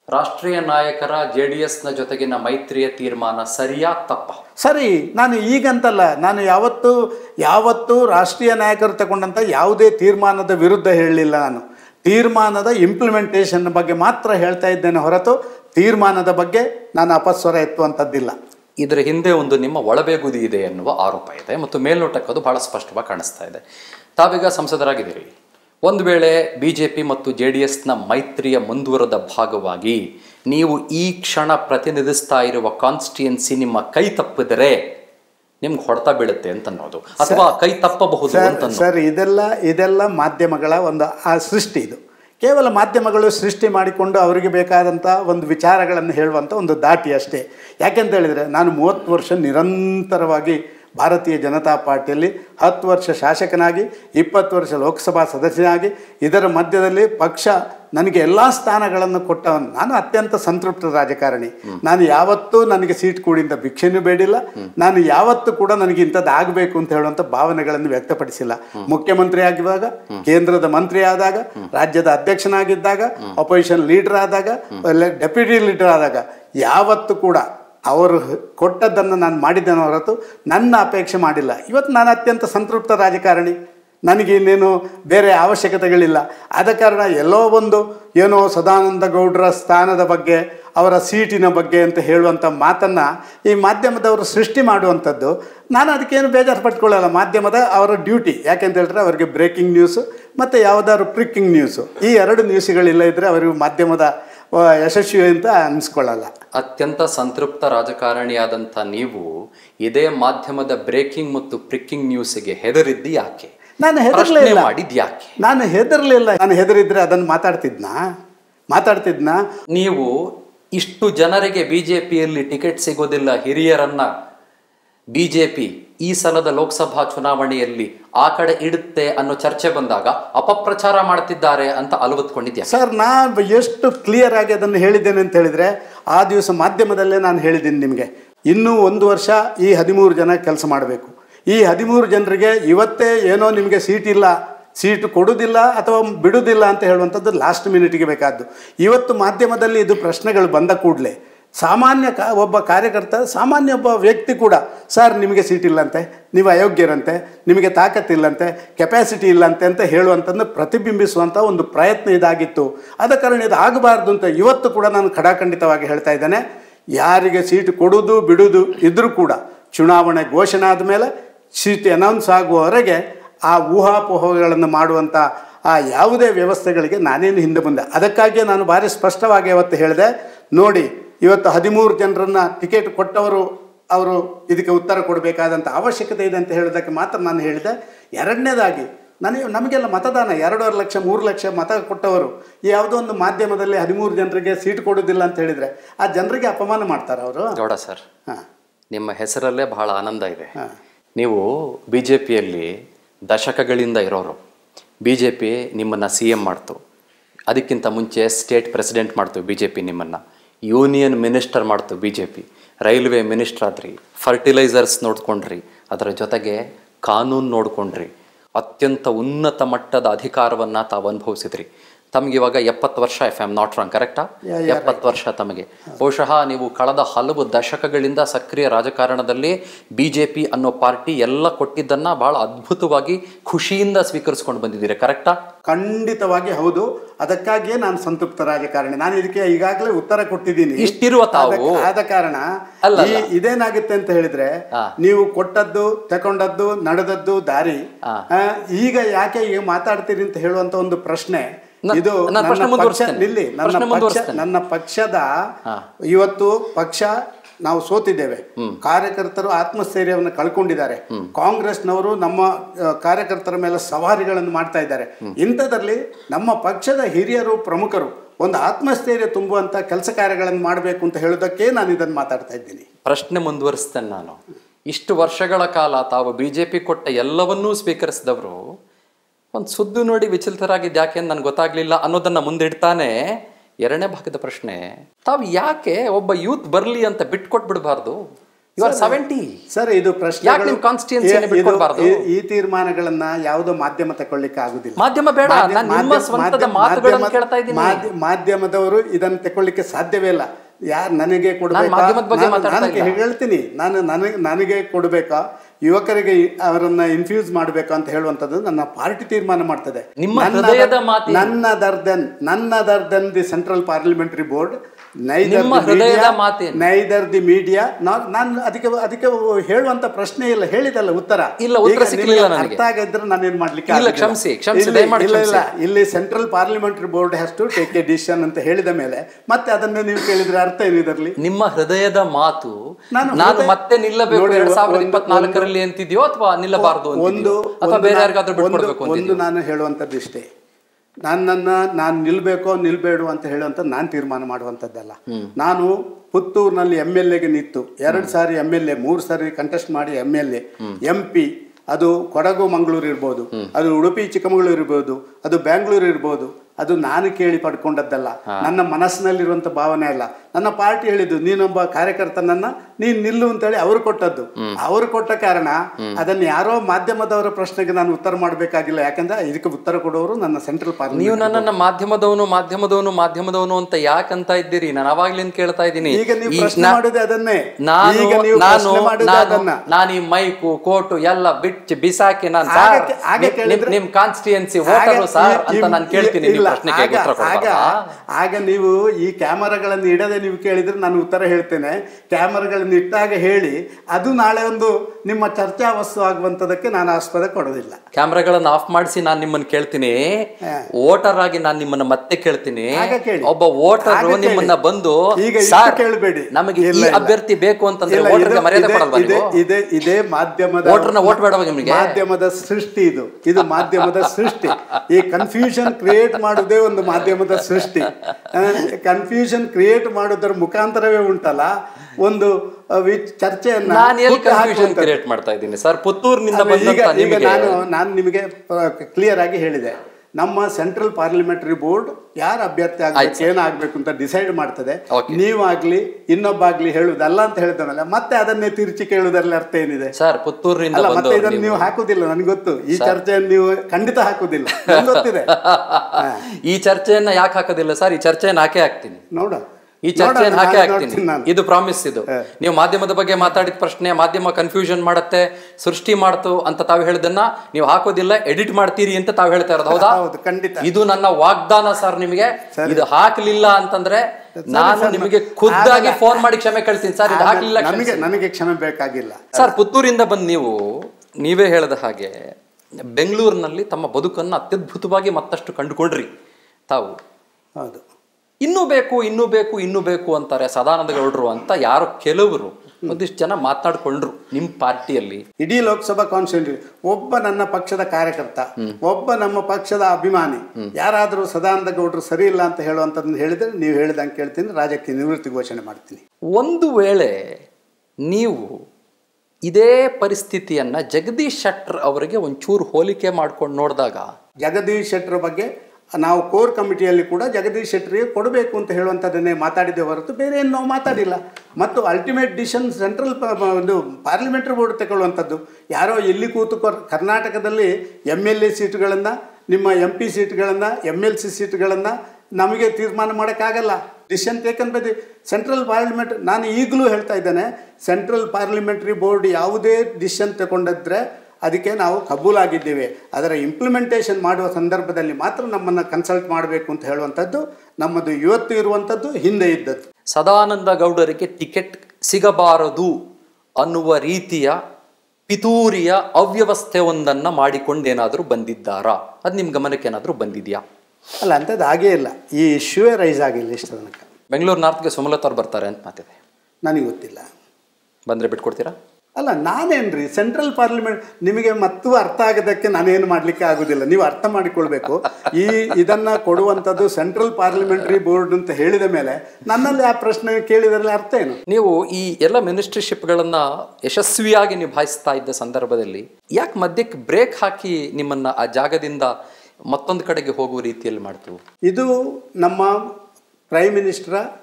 ರಾಷ್ಟ್ರೀಯ ನಾಯಕರ ಜೆ ಡಿ ಎಸ್ನ ಜೊತೆಗಿನ ಮೈತ್ರಿಯ ತೀರ್ಮಾನ ಸರಿಯಾ ತಪ್ಪ ಸರಿ ನಾನು ಈಗಂತಲ್ಲ ನಾನು ಯಾವತ್ತೂ ಯಾವತ್ತೂ ರಾಷ್ಟ್ರೀಯ ನಾಯಕರು ತಗೊಂಡಂಥ ಯಾವುದೇ ತೀರ್ಮಾನದ ವಿರುದ್ಧ ಹೇಳಲಿಲ್ಲ ನಾನು ತೀರ್ಮಾನದ ಇಂಪ್ಲಿಮೆಂಟೇಷನ್ ಬಗ್ಗೆ ಮಾತ್ರ ಹೇಳ್ತಾ ಇದ್ದೇನೆ ಹೊರತು ತೀರ್ಮಾನದ ಬಗ್ಗೆ ನಾನು ಅಪಸ್ವರ ಎತ್ತುವಂಥದ್ದಿಲ್ಲ ಇದರ ಹಿಂದೆ ಒಂದು ನಿಮ್ಮ ಒಳಬೇಗುದಿ ಇದೆ ಎನ್ನುವ ಆರೋಪ ಇದೆ ಮತ್ತು ಮೇಲ್ನೋಟಕ್ಕೆ ಅದು ಬಹಳ ಸ್ಪಷ್ಟವಾಗಿ ಕಾಣಿಸ್ತಾ ಇದೆ ತಾವೀಗ ಸಂಸದರಾಗಿದ್ದೀರಿ ಒಂದು ವೇಳೆ ಬಿ ಜೆ ಪಿ ಮತ್ತು ಜೆ ಡಿ ಎಸ್ನ ಮೈತ್ರಿಯ ಮುಂದುವರೆದ ಭಾಗವಾಗಿ ನೀವು ಈ ಕ್ಷಣ ಪ್ರತಿನಿಧಿಸ್ತಾ ಇರುವ ಕಾನ್ಸ್ಟಿಟ್ಯೂನ್ಸಿ ನಿಮ್ಮ ಕೈ ತಪ್ಪಿದರೆ ನಿಮ್ಗೆ ಹೊಡೆತ ಬೀಳುತ್ತೆ ಅಂತ ಅನ್ನೋದು ಅಥವಾ ಕೈ ತಪ್ಪಬಹುದು ಸರ್ ಅಂತ ಅನ್ನೋದು. ಸರ್ ಇದೆಲ್ಲ ಇದೆಲ್ಲ ಮಾಧ್ಯಮಗಳ ಒಂದು ಆ ಸೃಷ್ಟಿ ಇದು ಕೇವಲ ಮಾಧ್ಯಮಗಳು ಸೃಷ್ಟಿ ಮಾಡಿಕೊಂಡು ಅವರಿಗೆ ಬೇಕಾದಂಥ ಒಂದು ವಿಚಾರಗಳನ್ನು ಹೇಳುವಂಥ ಒಂದು ದಾಟಿ ಅಷ್ಟೇ ಯಾಕೆಂತ ಹೇಳಿದರೆ ನಾನು ಮೂವತ್ತು ವರ್ಷ ನಿರಂತರವಾಗಿ ಭಾರತೀಯ ಜನತಾ ಪಾರ್ಟಿಯಲ್ಲಿ ಹತ್ತು ವರ್ಷ ಶಾಸಕನಾಗಿ ಇಪ್ಪತ್ತು ವರ್ಷ ಲೋಕಸಭಾ ಸದಸ್ಯನಾಗಿ ಇದರ ಮಧ್ಯದಲ್ಲಿ ಪಕ್ಷ ನನಗೆ ಎಲ್ಲ ಸ್ಥಾನಗಳನ್ನು ಕೊಟ್ಟವನು ನಾನು ಅತ್ಯಂತ ಸಂತೃಪ್ತ ರಾಜಕಾರಣಿ ನಾನು ಯಾವತ್ತೂ ನನಗೆ ಸೀಟ್ ಕೂಡಿಂದ ಭಿಕ್ಷೆನೂ ಬೇಡಿಲ್ಲ ನಾನು ಯಾವತ್ತೂ ಕೂಡ ನನಗೆ ಇಂಥದ್ದು ಆಗಬೇಕು ಅಂತ ಹೇಳುವಂಥ ಭಾವನೆಗಳನ್ನು ವ್ಯಕ್ತಪಡಿಸಿಲ್ಲ ಮುಖ್ಯಮಂತ್ರಿ ಆಗಿರುವಾಗ ಕೇಂದ್ರದ ಮಂತ್ರಿ ಆದಾಗ ರಾಜ್ಯದ ಅಧ್ಯಕ್ಷನಾಗಿದ್ದಾಗ ಅಪೋಸಿಷನ್ ಲೀಡರ್ ಆದಾಗ ಡೆಪ್ಯೂಟಿ ಲೀಡರ್ ಆದಾಗ ಯಾವತ್ತೂ ಕೂಡ ಅವರು ಕೊಟ್ಟದ್ದನ್ನು ನಾನು ಮಾಡಿದ್ದೇನೆ ಹೊರತು ನನ್ನ ಅಪೇಕ್ಷೆ ಮಾಡಿಲ್ಲ ಇವತ್ತು ನಾನು ಅತ್ಯಂತ ಸಂತೃಪ್ತ ರಾಜಕಾರಣಿ ನನಗೆ ಇನ್ನೇನು ಬೇರೆ ಅವಶ್ಯಕತೆಗಳಿಲ್ಲ ಆದ ಕಾರಣ ಎಲ್ಲೋ ಒಂದು ಏನೋ ಸದಾನಂದ ಗೌಡರ ಸ್ಥಾನದ ಬಗ್ಗೆ ಅವರ ಸೀಟಿನ ಬಗ್ಗೆ ಅಂತ ಹೇಳುವಂಥ ಮಾತನ್ನು ಈ ಮಾಧ್ಯಮದವರು ಸೃಷ್ಟಿ ಮಾಡುವಂಥದ್ದು ನಾನು ಅದಕ್ಕೇನು ಬೇಜಾರು ಪಟ್ಕೊಳ್ಳಲ್ಲ ಮಾಧ್ಯಮದ ಅವರ ಡ್ಯೂಟಿ ಯಾಕೆಂತ ಹೇಳಿದ್ರೆ ಅವರಿಗೆ ಬ್ರೇಕಿಂಗ್ ನ್ಯೂಸು ಮತ್ತು ಯಾವುದಾದ್ರು ಪ್ರಿಕ್ಕಿಂಗ್ ನ್ಯೂಸು ಈ ಎರಡು ನ್ಯೂಸ್ಗಳಿಲ್ಲ ಇದ್ದರೆ ಅವರಿಗೆ ಮಾಧ್ಯಮದ ಆ, ಯಶಸ್ವಿ ಅಂತ ಅನಿಸ್ಕೊಳ್ಳಲ್ಲ ಅತ್ಯಂತ ಸಂತೃಪ್ತ ರಾಜಕಾರಣಿಯಾದಂಥ ನೀವು ಇದೇ ಮಾಧ್ಯಮದ ಬ್ರೇಕಿಂಗ್ ಮತ್ತು ಪ್ರಿಕ್ಕಿಂಗ್ ನ್ಯೂಸ್ಗೆ ಹೆದರಿದ್ದು ಯಾಕೆ ನಾನು ಪ್ರಶ್ನೆ ಹೆದರ್ಲಿಲ್ಲ ಮಾಡಿದ್ ಯಾಕೆ ನಾನು ಹೆದರ್ಲಿಲ್ಲ ನಾನು ಹೆದರಿದ್ರೆ ಅದನ್ನು ಮಾತಾಡ್ತಿದ್ನಾ ಮಾತಾಡ್ತಿದ್ನಾ ನೀವು ಇಷ್ಟು ಜನರಿಗೆ ಬಿಜೆಪಿಯಲ್ಲಿ ಟಿಕೆಟ್ ಸಿಗೋದಿಲ್ಲ ಹಿರಿಯರನ್ನ ಬಿಜೆಪಿ ಈ ಸಲದ ಲೋಕಸಭಾ ಚುನಾವಣೆಯಲ್ಲಿ ಆ ಕಡೆ ಇಡುತ್ತೆ ಅನ್ನೋ ಚರ್ಚೆ ಬಂದಾಗ ಅಪಪ್ರಚಾರ ಮಾಡ್ತಿದ್ದಾರೆ ಅಂತ ಅಲವತ್ಕೊಂಡಿದ್ಯಾ ಸರ್ ನಾನು ಎಷ್ಟು ಕ್ಲಿಯರ್ ಆಗಿ ಅದನ್ನು ಹೇಳಿದ್ದೇನೆ ಅಂತ ಹೇಳಿದರೆ ಆ ದಿವಸ ಮಾಧ್ಯಮದಲ್ಲೇ ನಾನು ಹೇಳಿದ್ದೀನಿ ನಿಮಗೆ ಇನ್ನೂ ಒಂದು ವರ್ಷ ಈ ಹದಿಮೂರು ಜನ ಕೆಲಸ ಮಾಡಬೇಕು ಈ ಹದಿಮೂರು ಜನರಿಗೆ ಇವತ್ತೇ ಏನೋ ನಿಮಗೆ ಸೀಟ್ ಇಲ್ಲ ಸೀಟು ಕೊಡುವುದಿಲ್ಲ ಅಥವಾ ಬಿಡುವುದಿಲ್ಲ ಅಂತ ಹೇಳುವಂಥದ್ದು ಲಾಸ್ಟ್ ಮಿನಿಟ್ಗೆ ಬೇಕಾದ್ದು ಇವತ್ತು ಮಾಧ್ಯಮದಲ್ಲಿ ಇದು ಪ್ರಶ್ನೆಗಳು ಬಂದ ಕೂಡಲೇ ಸಾಮಾನ್ಯ ಕಾ ಒಬ್ಬ ಕಾರ್ಯಕರ್ತ ಸಾಮಾನ್ಯ ಒಬ್ಬ ವ್ಯಕ್ತಿ ಕೂಡ ಸರ್ ನಿಮಗೆ ಸೀಟ್ ಇಲ್ಲಂತೆ ನೀವು ಅಯೋಗ್ಯರಂತೆ ನಿಮಗೆ ತಾಕತ್ತಿಲ್ಲಂತೆ ಕೆಪಾಸಿಟಿ ಇಲ್ಲಂತೆ ಅಂತ ಹೇಳುವಂಥದ್ದು ಪ್ರತಿಬಿಂಬಿಸುವಂಥ ಒಂದು ಪ್ರಯತ್ನ ಇದಾಗಿತ್ತು ಆದ ಕಾರಣ ಇದು ಆಗಬಾರ್ದು ಅಂತ ಇವತ್ತು ಕೂಡ ನಾನು ಖಡಾಖಂಡಿತವಾಗಿ ಹೇಳ್ತಾ ಇದ್ದೇನೆ ಯಾರಿಗೆ ಸೀಟು ಕೊಡುವುದು ಬಿಡುವುದು ಇದ್ದರೂ ಕೂಡ ಚುನಾವಣೆ ಘೋಷಣೆ ಆದಮೇಲೆ ಸೀಟ್ ಅನೌನ್ಸ್ ಆಗುವವರೆಗೆ ಆ ಊಹಾಪೋಹಗಳನ್ನು ಮಾಡುವಂಥ ಆ ಯಾವುದೇ ವ್ಯವಸ್ಥೆಗಳಿಗೆ ನಾನೇನು ಹಿಂದೆ ಬಂದೆ ಅದಕ್ಕಾಗಿಯೇ ನಾನು ಭಾರಿ ಸ್ಪಷ್ಟವಾಗಿ ಅವತ್ತು ಹೇಳಿದೆ ನೋಡಿ ಇವತ್ತು ಹದಿಮೂರು ಜನರನ್ನು ಟಿಕೆಟ್ ಕೊಟ್ಟವರು ಅವರು ಇದಕ್ಕೆ ಉತ್ತರ ಕೊಡಬೇಕಾದಂಥ ಅವಶ್ಯಕತೆ ಇದೆ ಅಂತ ಹೇಳೋದಕ್ಕೆ ಮಾತ್ರ ನಾನು ಹೇಳಿದೆ ಎರಡನೇದಾಗಿ ನನಗೆ ನಮಗೆಲ್ಲ ಮತದಾನ ಎರಡೂವರೆ ಲಕ್ಷ ಮೂರು ಲಕ್ಷ ಮತ ಕೊಟ್ಟವರು ಯಾವುದೋ ಒಂದು ಮಾಧ್ಯಮದಲ್ಲಿ ಹದಿಮೂರು ಜನರಿಗೆ ಸೀಟ್ ಕೊಡೋದಿಲ್ಲ ಅಂತ ಹೇಳಿದರೆ ಆ ಜನರಿಗೆ ಅಪಮಾನ ಮಾಡ್ತಾರೆ ಅವರು ಗೌಡ ಸರ್ ಹಾಂ ನಿಮ್ಮ ಹೆಸರಲ್ಲೇ ಬಹಳ ಆನಂದ ಇದೆ ಹಾಂ ನೀವು ಬಿ ಜೆ ಪಿಯಲ್ಲಿ ದಶಕಗಳಿಂದ ಇರೋರು ಬಿ ಜೆ ಪಿ ನಿಮ್ಮನ್ನು ಸಿ ಎಮ್ ಮಾಡ್ತು ಅದಕ್ಕಿಂತ ಮುಂಚೆ ಸ್ಟೇಟ್ ಪ್ರೆಸಿಡೆಂಟ್ ಮಾಡ್ತು ಬಿ ಜೆ ಪಿ ನಿಮ್ಮನ್ನು ಯೂನಿಯನ್ ಮಿನಿಸ್ಟರ್ ಮಾಡ್ತು B J P railway minister ಆದ್ರಿ ಫರ್ಟಿಲೈಸರ್ಸ್ ನೋಡ್ಕೊಂಡ್ರಿ ಅದರ ಜೊತೆಗೆ ಕಾನೂನು ನೋಡ್ಕೊಂಡ್ರಿ ಅತ್ಯಂತ ಉನ್ನತ ಮಟ್ಟದ ಅಧಿಕಾರವನ್ನು ತಾವು ಅನುಭವಿಸಿದ್ರಿ ತಮ್ಗೆ ಇವಾಗ ಎಪ್ಪತ್ತು ವರ್ಷ ಎಫ್ ಎಮ್ ನಾಟ್ ರಾಂಗ್ ಕರೆಕ್ಟಾ Yeah, yeah, ಎಪ್ಪತ್ತು ವರ್ಷ ತಮಗೆ ಬಹುಶಃ ನೀವು ಕಳೆದ ಹಲವು ದಶಕಗಳಿಂದ ಸಕ್ರಿಯ ರಾಜಕಾರಣದಲ್ಲಿ ಬಿ ಜೆ ಪಿ ಅನ್ನೋ ಪಾರ್ಟಿ ಎಲ್ಲ ಕೊಟ್ಟಿದ್ದನ್ನ ಬಹಳ ಅದ್ಭುತವಾಗಿ ಖುಷಿಯಿಂದ ಸ್ವೀಕರಿಸ್ಕೊಂಡು ಬಂದಿದ್ದೀರಿ ಕರೆಕ್ಟಾ ಖಂಡಿತವಾಗಿ ಹೌದು ಅದಕ್ಕಾಗಿಯೇ ನಾನು ಸಂತೃಪ್ತ ರಾಜಕಾರಣಿ ನಾನು ಇದಕ್ಕೆ ಈಗಾಗಲೇ ಉತ್ತರ ಕೊಟ್ಟಿದ್ದೀನಿ ಇಷ್ಟಿರುವ ತಾವು ಆದ- ಆದ ಕಾರಣ ಅಲ್ಲ, ಈ ಇದೇನಾಗುತ್ತೆ ಅಂತ ಹೇಳಿದ್ರೆ ಹಾ. ನೀವು ಕೊಟ್ಟದ್ದು ತಗೊಂಡದ್ದು ನಡೆದದ್ದು ದಾರಿ ಹಾ. ಆ, ಈಗ ಯಾಕೆ ಈಗ ಮಾತಾಡ್ತೀರಿ ಅಂತ ಹೇಳುವಂತ ಒಂದು ಪ್ರಶ್ನೆ ನ- ಇದು ನಾನು ನನ್ನ ಪ್ರಶ್ನೆ ಪಕ್ಷ ಮುಂದುವರಿಸ್ತೇನೆ. ನಿಲ್ಲಿ ನನ್ನ ಪ್ರಶ್ನೆ ಪಕ್ಷ ಮುಂದುವರಿಸ್ತೇನೆ. ನನ್ನ ಪಕ್ಷದ ಹಾ. ಇವತ್ತು ಪಕ್ಷ ನಾವು ಸೋತಿದ್ದೇವೆ ಕಾರ್ಯಕರ್ತರು ಆತ್ಮಸ್ಥೈರ್ಯವನ್ನು ಕಳ್ಕೊಂಡಿದ್ದಾರೆ ಕಾಂಗ್ರೆಸ್ನವರು ನಮ್ಮ ಆ, ಕಾರ್ಯಕರ್ತರ ಮೇಲೆ ಸವಾರಿಗಳನ್ನು ಮಾಡ್ತಾ ಇದ್ದಾರೆ ಇಂಥದ್ರಲ್ಲಿ ನಮ್ಮ ಪಕ್ಷದ ಹಿರಿಯರು ಪ್ರಮುಖರು ಒಂದು ಆತ್ಮಸ್ಥೈರ್ಯ ತುಂಬುವಂಥ ಕೆಲಸ ಕಾರ್ಯಗಳನ್ನು ಮಾಡಬೇಕು ಅಂತ ಹೇಳೋದಕ್ಕೆ ನಾನು ಇದನ್ನು ಮಾತಾಡ್ತಾ ಇದ್ದೀನಿ ಪ್ರಶ್ನೆ ಮುಂದುವರಿಸ್ತೇನೆ ನಾನು ಇಷ್ಟು ವರ್ಷಗಳ ಕಾಲ ತಾವು ಬಿ ಜೆ ಪಿ ಕೊಟ್ಟ ಎಲ್ಲವನ್ನೂ ಸ್ವೀಕರಿಸಿದವರು ಒಂದು ಸುದ್ದು ನೋಡಿ ವಿಚಲಿತರಾಗಿದ್ದು ಯಾಕೆ ಅಂತ ನನಗೆ ಗೊತ್ತಾಗ್ಲಿಲ್ಲ ಅನ್ನೋದನ್ನ ಮುಂದಿಡ್ತಾನೆ ಎರಡನೇ ಭಾಗದ ಪ್ರಶ್ನೆ ತಾವು ಯಾಕೆ ಒಬ್ಬ ಯೂತ್ ಬರಲಿ ಅಂತ ಬಿಟ್ಕೊಟ್ಬಿಡ್ಬಾರ್ದು ಯು ಆರ್ ಸೆವೆಂಟಿ ಸರ್ ಇದು ಪ್ರಶ್ನೆ ಯಾಕೆ ನೀವು constituency ನ ಬಿಟ್ಕೊಡ್ಬಾರ್ದು? ಈ ತೀರ್ಮಾನಗಳನ್ನ ಯಾವುದೋ ಮಾಧ್ಯಮ ತಗೊಳ್ಳಿಕ್ಕೆ ಆಗುದಿಲ್ಲ ಮಾಧ್ಯಮ ಬೇಡ ಮಾಧ್ಯ- ನಾನು ನಿಮ್ಮ ಮಾಧ್ಯ- ಸ್ವಂತದ ಮಾಧ್ಯ- ಮಾತುಗಳನ್ನು ಮಾಧ್ಯಮ- ಕೇಳ್ತಾ ಇದ್ದೀನಿ ಮಾಧ್ಯ- ಮಾಧ್ಯಮದವರು ಇದನ್ನು ತಗೊಳ್ಳಿಕ್ಕೆ ಸಾಧ್ಯವೇ ಇಲ್ಲ ಯಾರು ನನಗೆ ಕೊಡಬೇಕಾ ಮಾಧ್ಯಮದ ಬಗ್ಗೆ ನಾನು- ಮಾತಾಡ್ತಾ ನಾನು ಇಲ್ಲ. ಹೇಳ್ತೀನಿ ನಾನು ನನಗೆ ನನಗೆ ಕೊಡಬೇಕಾ ಯುವಕರಿಗೆ ಅವರನ್ನ ಇನ್ಫ್ಯೂಸ್ ಮಾಡಬೇಕಾ ಅಂತ ಹೇಳುವಂಥದ್ದು ನನ್ನ ಪಾರ್ಟಿ ತೀರ್ಮಾನ ಮಾಡ್ತದೆ ನಿಮ್ಮ ನನ್ನ- ಹೃದಯದ ಮಾತಿನ- ನನ್ನ ದರ್ದನ್ ನನ್ನ ದರ್ದನ್ ದಿ ಸೆಂಟ್ರಲ್ ಪಾರ್ಲಿಮೆಂಟರಿ ಬೋರ್ಡ್ ನಿಮ್ಮ ಹೃದಯದ ಮಾತೇನು? ನೈದರ್ ದಿ ಮೀಡಿಯಾ ನಾನು ಅದಕ್ಕೆ ಅದಕ್ಕೆ ಹೇಳುವಂತ ಪ್ರಶ್ನೆ ಇಲ್ಲ ಹೇಳಿದಲ್ಲ ಉತ್ತರ ಇಲ್ಲ, ಉತ್ತರ ಈಗ ಸಿಗ್ಲಿಲ್ಲ ನಿಮ್ಗೆ ನನಗೆ. ಅರ್ಥ ಆಗಿದ್ರೆ ನಾನೇನ್ ಮಾಡ್ಲಿಕ್ಕೆ ಇಲ್ಲ, ಆಗುದಿಲ್ಲ. ಕ್ಷಮಿಸಿ, ಕ್ಷಮಿಸಿ, ಇಲ್ಲಿ- ದಯಮಾಡಿ ಇಲ್ಲ ಇಲ್ಲ ಕ್ಷಮಿಸಿ. ಇಲ್ಲಿ central parliamentary board has to take a decision ಅಂತ ಹೇಳಿದ ಮೇಲೆ ಮತ್ತೆ ಅದನ್ನೇ ನೀವು ಕೇಳಿದ್ರೆ ಅರ್ಥ ಏನು ಇದರಲ್ಲಿ ನಿಮ್ಮ ಹೃದಯದ ಮಾತು ನಾನು ನಾನು ಹೃದಯ- ಮತ್ತೆ ನಿಲ್ಲಬೇಕು ನೋಡಿ, ಎರಡ್ ಸಾವಿರದ ಒಂದು- ಇಪ್ಪತ್ನಾಲ್ಕರಲ್ಲಿ ಅಂತಿದ್ಯೋ ಅಥವಾ ನಿಲ್ಲಬಾರದು ಒಂದು ಅಂತಿದ್ಯೋ ಅಥವಾ ಒಂದು ಬೇರೆ ನಾ- ಯಾರಿಗಾದ್ರೂ ಒಂದು- ಬಿಟ್ಕೊಡ್ಬೇಕು ಒಂದು ಅಂತಿದ್ಯೋ ನಾನು ಹೇಳುವಂಥದ್ದು ಇಷ್ಟೇ ನನ್ನನ್ನ ನಾನು ನಿಲ್ಬೇಕೋ ನಿಲ್ಬೇಡು ಅಂತ ಹೇಳುವಂತ ನಾನು ತೀರ್ಮಾನ ಮಾಡುವಂಥದ್ದಲ್ಲ ನಾನು ಪುತ್ತೂರಿನಲ್ಲಿ ಎಮ್ ಎಲ್ ಎಗೆ ನಿಂತು ಎರಡು ಸಾರಿ ಎಮ್ ಎಲ್ ಎ ಮೂರು ಸಾರಿ ಕಂಟೆಸ್ಟ್ ಮಾಡಿ M L A M P ಅದು ಕೊಡಗು ಮಂಗಳೂರು ಇರ್ಬೋದು ಅದು ಉಡುಪಿ ಚಿಕ್ಕಮಗಳೂರು ಇರ್ಬೋದು ಅದು ಬ್ಯಾಂಗ್ಳೂರು ಇರ್ಬೋದು ಅದು ನಾನು ಕೇಳಿ ಪಡ್ಕೊಂಡದ್ದಲ್ಲ ನನ್ನ ಮನಸ್ಸಿನಲ್ಲಿರುವಂತ ಭಾವನೆ ಅಲ್ಲ ನನ್ನ ಪಾರ್ಟಿ ಹೇಳಿದ್ದು ನೀನೊಬ್ಬ ಕಾರ್ಯಕರ್ತನನ್ನ ನೀನ್ ನಿಲ್ಲು ಅಂತೇಳಿ ಅವರು ಕೊಟ್ಟದ್ದು ಅವರು ಕೊಟ್ಟ ಕಾರಣ ಅದನ್ನ ಯಾರೋ ಮಾಧ್ಯಮದವರ ಪ್ರಶ್ನೆಗೆ ನಾನು ಉತ್ತರ ಮಾಡಬೇಕಾಗಿಲ್ಲ ಯಾಕಂದ್ರೆ ಇದಕ್ಕೆ ಉತ್ತರ ಕೊಡೋರು ನನ್ನ ಸೆಂಟ್ರಲ್ ನೀವು ಪಾರ್ಲಿಮೆಂಟ್ ನನ್ನನ್ನ ಮಾಧ್ಯಮದವನು ಮಾಧ್ಯಮದವನು ಮಾಧ್ಯಮದವನು ಅಂತ ಯಾಕಂತ ಇದ್ದೀರಿ ನಾನು ಅವಾಗ್ಲಿಂದ ಕೇಳ್ತಾ ಇದ್ದೀನಿ ಈಗ ನೀವು ಈ ಪ್ರಶ್ನೆ ನಾ- ಮಾಡುದೇ ಅದನ್ನೇ ನಾನು ಈಗ ನೀವು ನಾನು ಪ್ರಶ್ನೆ ಮಾಡುದೇ ನಾನು ಅದನ್ನ ನಾನು ಈ ಮೈಕು ಕೋಟು ಎಲ್ಲ ಬಿಚ್ಚಿ ಬಿಸಾಕಿ ನಾನು ಹಾಗೆ ಸಾರ್ ಕೇ- ಹಾಗೆ ನಿಮ್- ಕೇಳಿದ್ರೆ- ನಿಮ್ ಕಾನ್ಸ್ಟಿಟ್ಯೂನ್ಸಿ ಆಗ ವೋಟರು ಸಾರ್ ಈ- ಅಂತ ಈ- ನಾನು ಕೇಳ್ತೀನಿ ಇಲ್ಲ, ನಿಮ್ಮ ಪ್ರಶ್ನೆಗೆ ಆಗ- ಉತ್ತರ ಆಗ ಕೊಡಬಾರ್ದಾ ಆಗ ನೀವು ಈ ಕ್ಯಾಮರಾಗಳನ್ನು ಇಡದೆ ನೀವು ಕೇಳಿದ್ರೆ ನಾನು ಉತ್ತರ ಹೇಳ್ತೇನೆ ಕ್ಯಾಮರಾಗಳನ್ನು ಇಟ್ಟಾಗ ಹೇಳಿ ಅದು ನಾಳೆ ಒಂದು ನಿಮ್ಮ ಚರ್ಚಾ ವಸ್ತು ಆಗುವಂತದಕ್ಕೆ ನಾನು ಆಸ್ಪದ ಕೊಡೋದಿಲ್ಲ ಕ್ಯಾಮ್ರಾಗಳನ್ನ ಆಫ್ ಮಾಡಿಸಿ ನಾನು ನಿಮ್ಮನ್ನ ಕೇಳ್ತೀನಿ ವೋಟರ್ ಆಗಿ ನಾನು ನಿಮ್ಮನ್ನ ಮತ್ತೆ ಕೇಳ್ತೀನಿ ಆಗ ಕೇಳಿ. ಒಬ್ಬ ವೋಟರ್ ಆಗ ಕೇಳಿ. ನಿಮ್ಮನ್ನ ಬಂದು ಈಗ ಇಷ್ಟು ಸಾರ್ ಕೇಳ್ಬೇಡಿ. ನಮಗೆ ಈ ಇಲ್ಲ, ಇಲ್ಲ. ಅಭ್ಯರ್ಥಿ ಬೇಕು ಅಂತಂದ್ರೆ ಇಲ್ಲ, ವೋಟರ್ಗೆ ಇದು- ಮರ್ಯಾದೆ ಇದೇ- ಕೊಡಲ್ವಾ ಇದೇ ನೀವು ಇದೇ ಇದೇ ಮಾಧ್ಯಮದ ವೋಟರ್ನ ವೋಟ್ ಬೇಡವಾ ನಿಮಗೆ ಮಾಧ್ಯಮದ ಸೃಷ್ಟಿ ಇದು ಇದು ಮಾಧ್ಯಮದ ಸೃಷ್ಟಿ ಈ ಕನ್ಫ್ಯೂಷನ್ ಕ್ರಿಯೇಟ್ ಮಾಡುವುದೇ ಒಂದು ಮಾಧ್ಯಮದ ಸೃಷ್ಟಿ ಕನ್ಫ್ಯೂಷನ್ ಕ್ರಿಯೇಟ್ ಮಾಡೋದರ ಮುಖಾಂತರವೇ ಉಂಟಲ್ಲ ಒಂದು ಆ, ವಿ- ಚರ್ಚೆಯನ್ನ ನಾನು ಎಲ್ಲಿ ಹುಟ್ಟು ಕನ್ಫ್ಯೂಷನ್ ಹಾಕುವಂಥದ್ದು. ಕ್ರಿಯೇಟ್ ಮಾಡ್ತಾ ಇದ್ದೀನಿ ಸರ್ ಪುತ್ತೂರಿನಿಂದ ಅಲ್ಲ, ಈಗ ಬಂದಂತ ಈಗ ನಿಮಗೆ ನಾನು ನಾನು ನಿಮಗೆ ಕ್ಲಿಯರ್ ಆಗಿ ಹೇಳಿದೆ ನಮ್ಮ ಸೆಂಟ್ರಲ್ ಪಾರ್ಲಿಮೆಂಟರಿ ಬೋರ್ಡ್ ಯಾರು ಅಭ್ಯರ್ಥಿ ಆಗ್ಬೇಕು ಏನಾಗಬೇಕು ಅಂತ ಡಿಸೈಡ್ ಮಾಡ್ತದೆ Okay. ನೀವಾಗ್ಲಿ ಇನ್ನೊಬ್ಬಾಗ್ಲಿ ಹೇಳುದಲ್ಲ ಅಂತ ಹೇಳಿದ ಮೇಲೆ ಮತ್ತೆ ಅದನ್ನೇ ತಿರುಚಿ ಕೇಳುವುದರಲ್ಲಿ ಅರ್ಥ ಏನಿದೆ ಸರ್ ಪುತ್ತೂರಿನಿಂದ ಅಲ್ಲ ಮತ್ತೆ ಬಂದವರು ಇದನ್ನು ನೀವು ನೀವು ಹಾಕುದಿಲ್ಲ ನನಗೆ ಗೊತ್ತು ಈ ಚರ್ಚೆಯನ್ನು ನೀವು ಖಂಡಿತ ಹಾಕುದಿಲ್ಲ ನಂಗ್ ಗೊತ್ತಿದೆ ಈ ಚರ್ಚೆಯನ್ನ ಯಾಕೆ ಹಾಕೋದಿಲ್ಲ ಸರ್ ಈ ಚರ್ಚೆಯನ್ನ ಹಾಕೇ ಹಾಕ್ತೀನಿ ನೋಡ ಈ ಚರ್ಚೆಯನ್ನು ಹಾಕೇ ಹಾಕ್ತೀನಿ ನೋಡ್ತೀನಿ ನಾನು ಇದು ಪ್ರಾಮಿಸ್ ಇದು ನೀವು ಮಾಧ್ಯಮದ ಬಗ್ಗೆ ಮಾತಾಡಿದ ಪ್ರಶ್ನೆ ಮಾಧ್ಯಮ ಕನ್ಫ್ಯೂಷನ್ ಮಾಡುತ್ತೆ ಸೃಷ್ಟಿ ಮಾಡ್ತು ಅಂತ ತಾವು ಹೇಳಿದನ್ನ ನೀವು ಹಾಕೋದಿಲ್ಲ ಎಡಿಟ್ ಮಾಡ್ತೀರಿ ಅಂತ ತಾವು ಹೇಳ್ತಾ ಇರೋದು ಹೌದಾ ಹೌದು ಖಂಡಿತ ಇದು ನನ್ನ ವಾಗ್ದಾನ ಸರ್ ನಿಮಗೆ ಇದು ಹಾಕ್ಲಿಲ್ಲ ಅಂತಂದ್ರೆ ನಾನು ಸರ್, ನಿಮಗೆ ಖುದ್ದಾಗಿ ಆಗಲ್ಲ. ಫೋನ್ ಮಾಡಿ ಕ್ಷಮೆ ಕಳ್ತೀನಿ ಸರ್ ಇದು ಹಾಕ್ಲಿಲ್ಲ ನನಗೆ ಕ್ಷಮಿಸಿ. ನನಗೆ ಕ್ಷಮೆ ಬೇಕಾಗಿಲ್ಲ ಸರ್ ಪುತ್ತೂರಿಂದ ಬಂದು ನೀವು ನೀವೇ ಹೇಳದ ಹಾಗೆ ಬೆಂಗಳೂರಿನಲ್ಲಿ ತಮ್ಮ ಬದುಕನ್ನು ಅತ್ಯದ್ಭುತವಾಗಿ ಮತ್ತಷ್ಟು ಕಂಡುಕೊಂಡ್ರಿ ತಾವು ಹೌದು ಇನ್ನೂ ಬೇಕು ಇನ್ನೂ ಬೇಕು ಇನ್ನೂ ಬೇಕು ಅಂತಾರೆ ಸದಾನಂದ ಗೌಡರು ಅಂತ ಯಾರೋ ಕೆಲವರು ಒಂದಿಷ್ಟು ಜನ ಮಾತನಾಡ್ಕೊಂಡ್ರು ನಿಮ್ಮ ಪಾರ್ಟಿಯಲ್ಲಿ ಇಡೀ ಲೋಕಸಭಾ ಕಾನ್ಸ್ಟಿಟ್ಯೂನ್ಸಿ ಒಬ್ಬ ನನ್ನ ಪಕ್ಷದ ಕಾರ್ಯಕರ್ತ ಒಬ್ಬ ನಮ್ಮ ಪಕ್ಷದ ಅಭಿಮಾನಿ ಯಾರಾದರೂ ಸದಾನಂದ ಗೌಡರು ಸರಿ ಇಲ್ಲ ಅಂತ ಹೇಳುವಂಥದ್ದನ್ನು ಹೇಳಿದ್ರೆ ನೀವು ಹೇಳಿದಂಗೆ ಕೇಳ್ತೀನಿ ರಾಜ್ಯಕ್ಕೆ ನಿವೃತ್ತಿ ಘೋಷಣೆ ಮಾಡ್ತೀನಿ ಒಂದು ವೇಳೆ ನೀವು ಇದೇ ಪರಿಸ್ಥಿತಿಯನ್ನ ಜಗದೀಶ್ ಶೆಟ್ಟರ್ ಅವರಿಗೆ ಒಂಚೂರು ಹೋಲಿಕೆ ಮಾಡ್ಕೊಂಡು ನೋಡಿದಾಗ ಜಗದೀಶ್ ಶೆಟ್ಟರ್ ಬಗ್ಗೆ ನಾವು ಕೋರ್ ಕಮಿಟಿಯಲ್ಲಿ ಕೂಡ ಜಗದೀಶ್ ಶೆಟ್ಟರಿಗೆ ಕೊಡಬೇಕು ಅಂತ ಹೇಳುವಂಥದ್ದನ್ನೇ ಮಾತಾಡಿದ್ದೆ ಹೊರತು ಬೇರೆ ಏನು ನಾವು ಮಾತಾಡಿಲ್ಲ ಮತ್ತು ಅಲ್ಟಿಮೇಟ್ ಡಿಸಿಷನ್ ಸೆಂಟ್ರಲ್ ಒಂದು ಪಾರ್ಲಿಮೆಂಟರಿ ಬೋರ್ಡ್ ತಗೊಳ್ಳುವಂಥದ್ದು ಯಾರೋ ಎಲ್ಲಿ ಕೂತು ಕರ್- ಕರ್ನಾಟಕದಲ್ಲಿ ಎಮ್ ಎಲ್ ಎ ಸೀಟುಗಳನ್ನು ನಿಮ್ಮ ಎಂ ಪಿ ಸೀಟ್ಗಳನ್ನು ಎಮ್ ಎಲ್ ಸಿ ಸೀಟ್ಗಳನ್ನು ನಮಗೆ ತೀರ್ಮಾನ ಮಾಡೋಕ್ಕಾಗಲ್ಲ decision taken by the central parliament ನಾನು ಈಗಲೂ ಹೇಳ್ತಾ ಇದ್ದೇನೆ ಸೆಂಟ್ರಲ್ ಪಾರ್ಲಿಮೆಂಟರಿ ಬೋರ್ಡ್ ಯಾವುದೇ ಡಿಸಿಷನ್ ತಗೊಂಡಿದ್ರೆ ಅದಕ್ಕೆ ನಾವು ಕಬೂಲಾಗಿದ್ದೇವೆ ಅದರ ಇಂಪ್ಲಿಮೆಂಟೇಷನ್ ಮಾಡುವ ಸಂದರ್ಭದಲ್ಲಿ ಮಾತ್ರ ನಮ್ಮನ್ನು ಕನ್ಸಲ್ಟ್ ಮಾಡಬೇಕು ಅಂತ ಹೇಳುವಂಥದ್ದು ನಮ್ಮದು ಇವತ್ತು ಇರುವಂಥದ್ದು ಹಿಂದೆ ಇದ್ದದ್ದು ಸದಾನಂದ ಗೌಡರಿಗೆ ಟಿಕೆಟ್ ಸಿಗಬಾರದು ಅನ್ನುವ ರೀತಿಯ ಪಿತೂರಿಯ ಅವ್ಯವಸ್ಥೆ ಒಂದನ್ನ ಮಾಡಿಕೊಂಡೇನಾದರೂ ಬಂದಿದ್ದಾರಾ ಅದು ನಿಮ್ಮ ಗಮನಕ್ಕೆ ಏನಾದರೂ ಬಂದಿದೆಯಾ ಅಲ್ಲ ಅಂಥದ್ದು ಆಗೇ ಇಲ್ಲ ಈ ಇಶ್ಯೂವೇ ರೈಸ್ ಆಗಿಲ್ಲ ಇಷ್ಟು ತನಕ ಬೆಂಗಳೂರು ನಾರ್ತ್ಗೆ ಸುಮಲತಾ ಅವ್ರು ಬರ್ತಾರೆ ಅಂತ ಮಾತಿದೆ ನನಗೆ ಗೊತ್ತಿಲ್ಲ ಬಂದರೆ ಬಿಟ್ಕೊಡ್ತೀರಾ ಅಲ್ಲ ನಾನೇನ್ರಿ ಸೆಂಟ್ರಲ್ ಪಾರ್ಲಿಮೆಂಟ್ ನಿಮಗೆ ಮತ್ತೂ ಅರ್ಥ ಆಗೋದಕ್ಕೆ ನಾನೇನು ಮಾಡಲಿಕ್ಕೆ ಆಗೋದಿಲ್ಲ ನೀವು ಅರ್ಥ ಮಾಡಿಕೊಳ್ಬೇಕು ಈ ಇದನ್ನ ಕೊಡುವಂಥದ್ದು ಸೆಂಟ್ರಲ್ ಪಾರ್ಲಿಮೆಂಟರಿ ಬೋರ್ಡ್ ಅಂತ ಹೇಳಿದ ಮೇಲೆ ನನ್ನಲ್ಲಿ ಆ ಪ್ರಶ್ನೆ ಕೇಳಿದ್ರಲ್ಲಿ ಅರ್ಥ ಏನು ನೀವು ಈ ಎಲ್ಲ ಮಿನಿಸ್ಟ್ರಿಶಿಪ್ಗಳನ್ನ ಯಶಸ್ವಿಯಾಗಿ ನಿಭಾಯಿಸ್ತಾ ಇದ್ದ ಸಂದರ್ಭದಲ್ಲಿ ಯಾಕೆ ಮಧ್ಯಕ್ಕೆ ಬ್ರೇಕ್ ಹಾಕಿ ನಿಮ್ಮನ್ನ ಆ ಜಾಗದಿಂದ ಮತ್ತೊಂದು ಕಡೆಗೆ ಹೋಗುವ ರೀತಿಯಲ್ಲಿ ಮಾಡ್ತು ಇದು ನಮ್ಮ ಪ್ರೈಮ್ ಮಿನಿಸ್ಟರ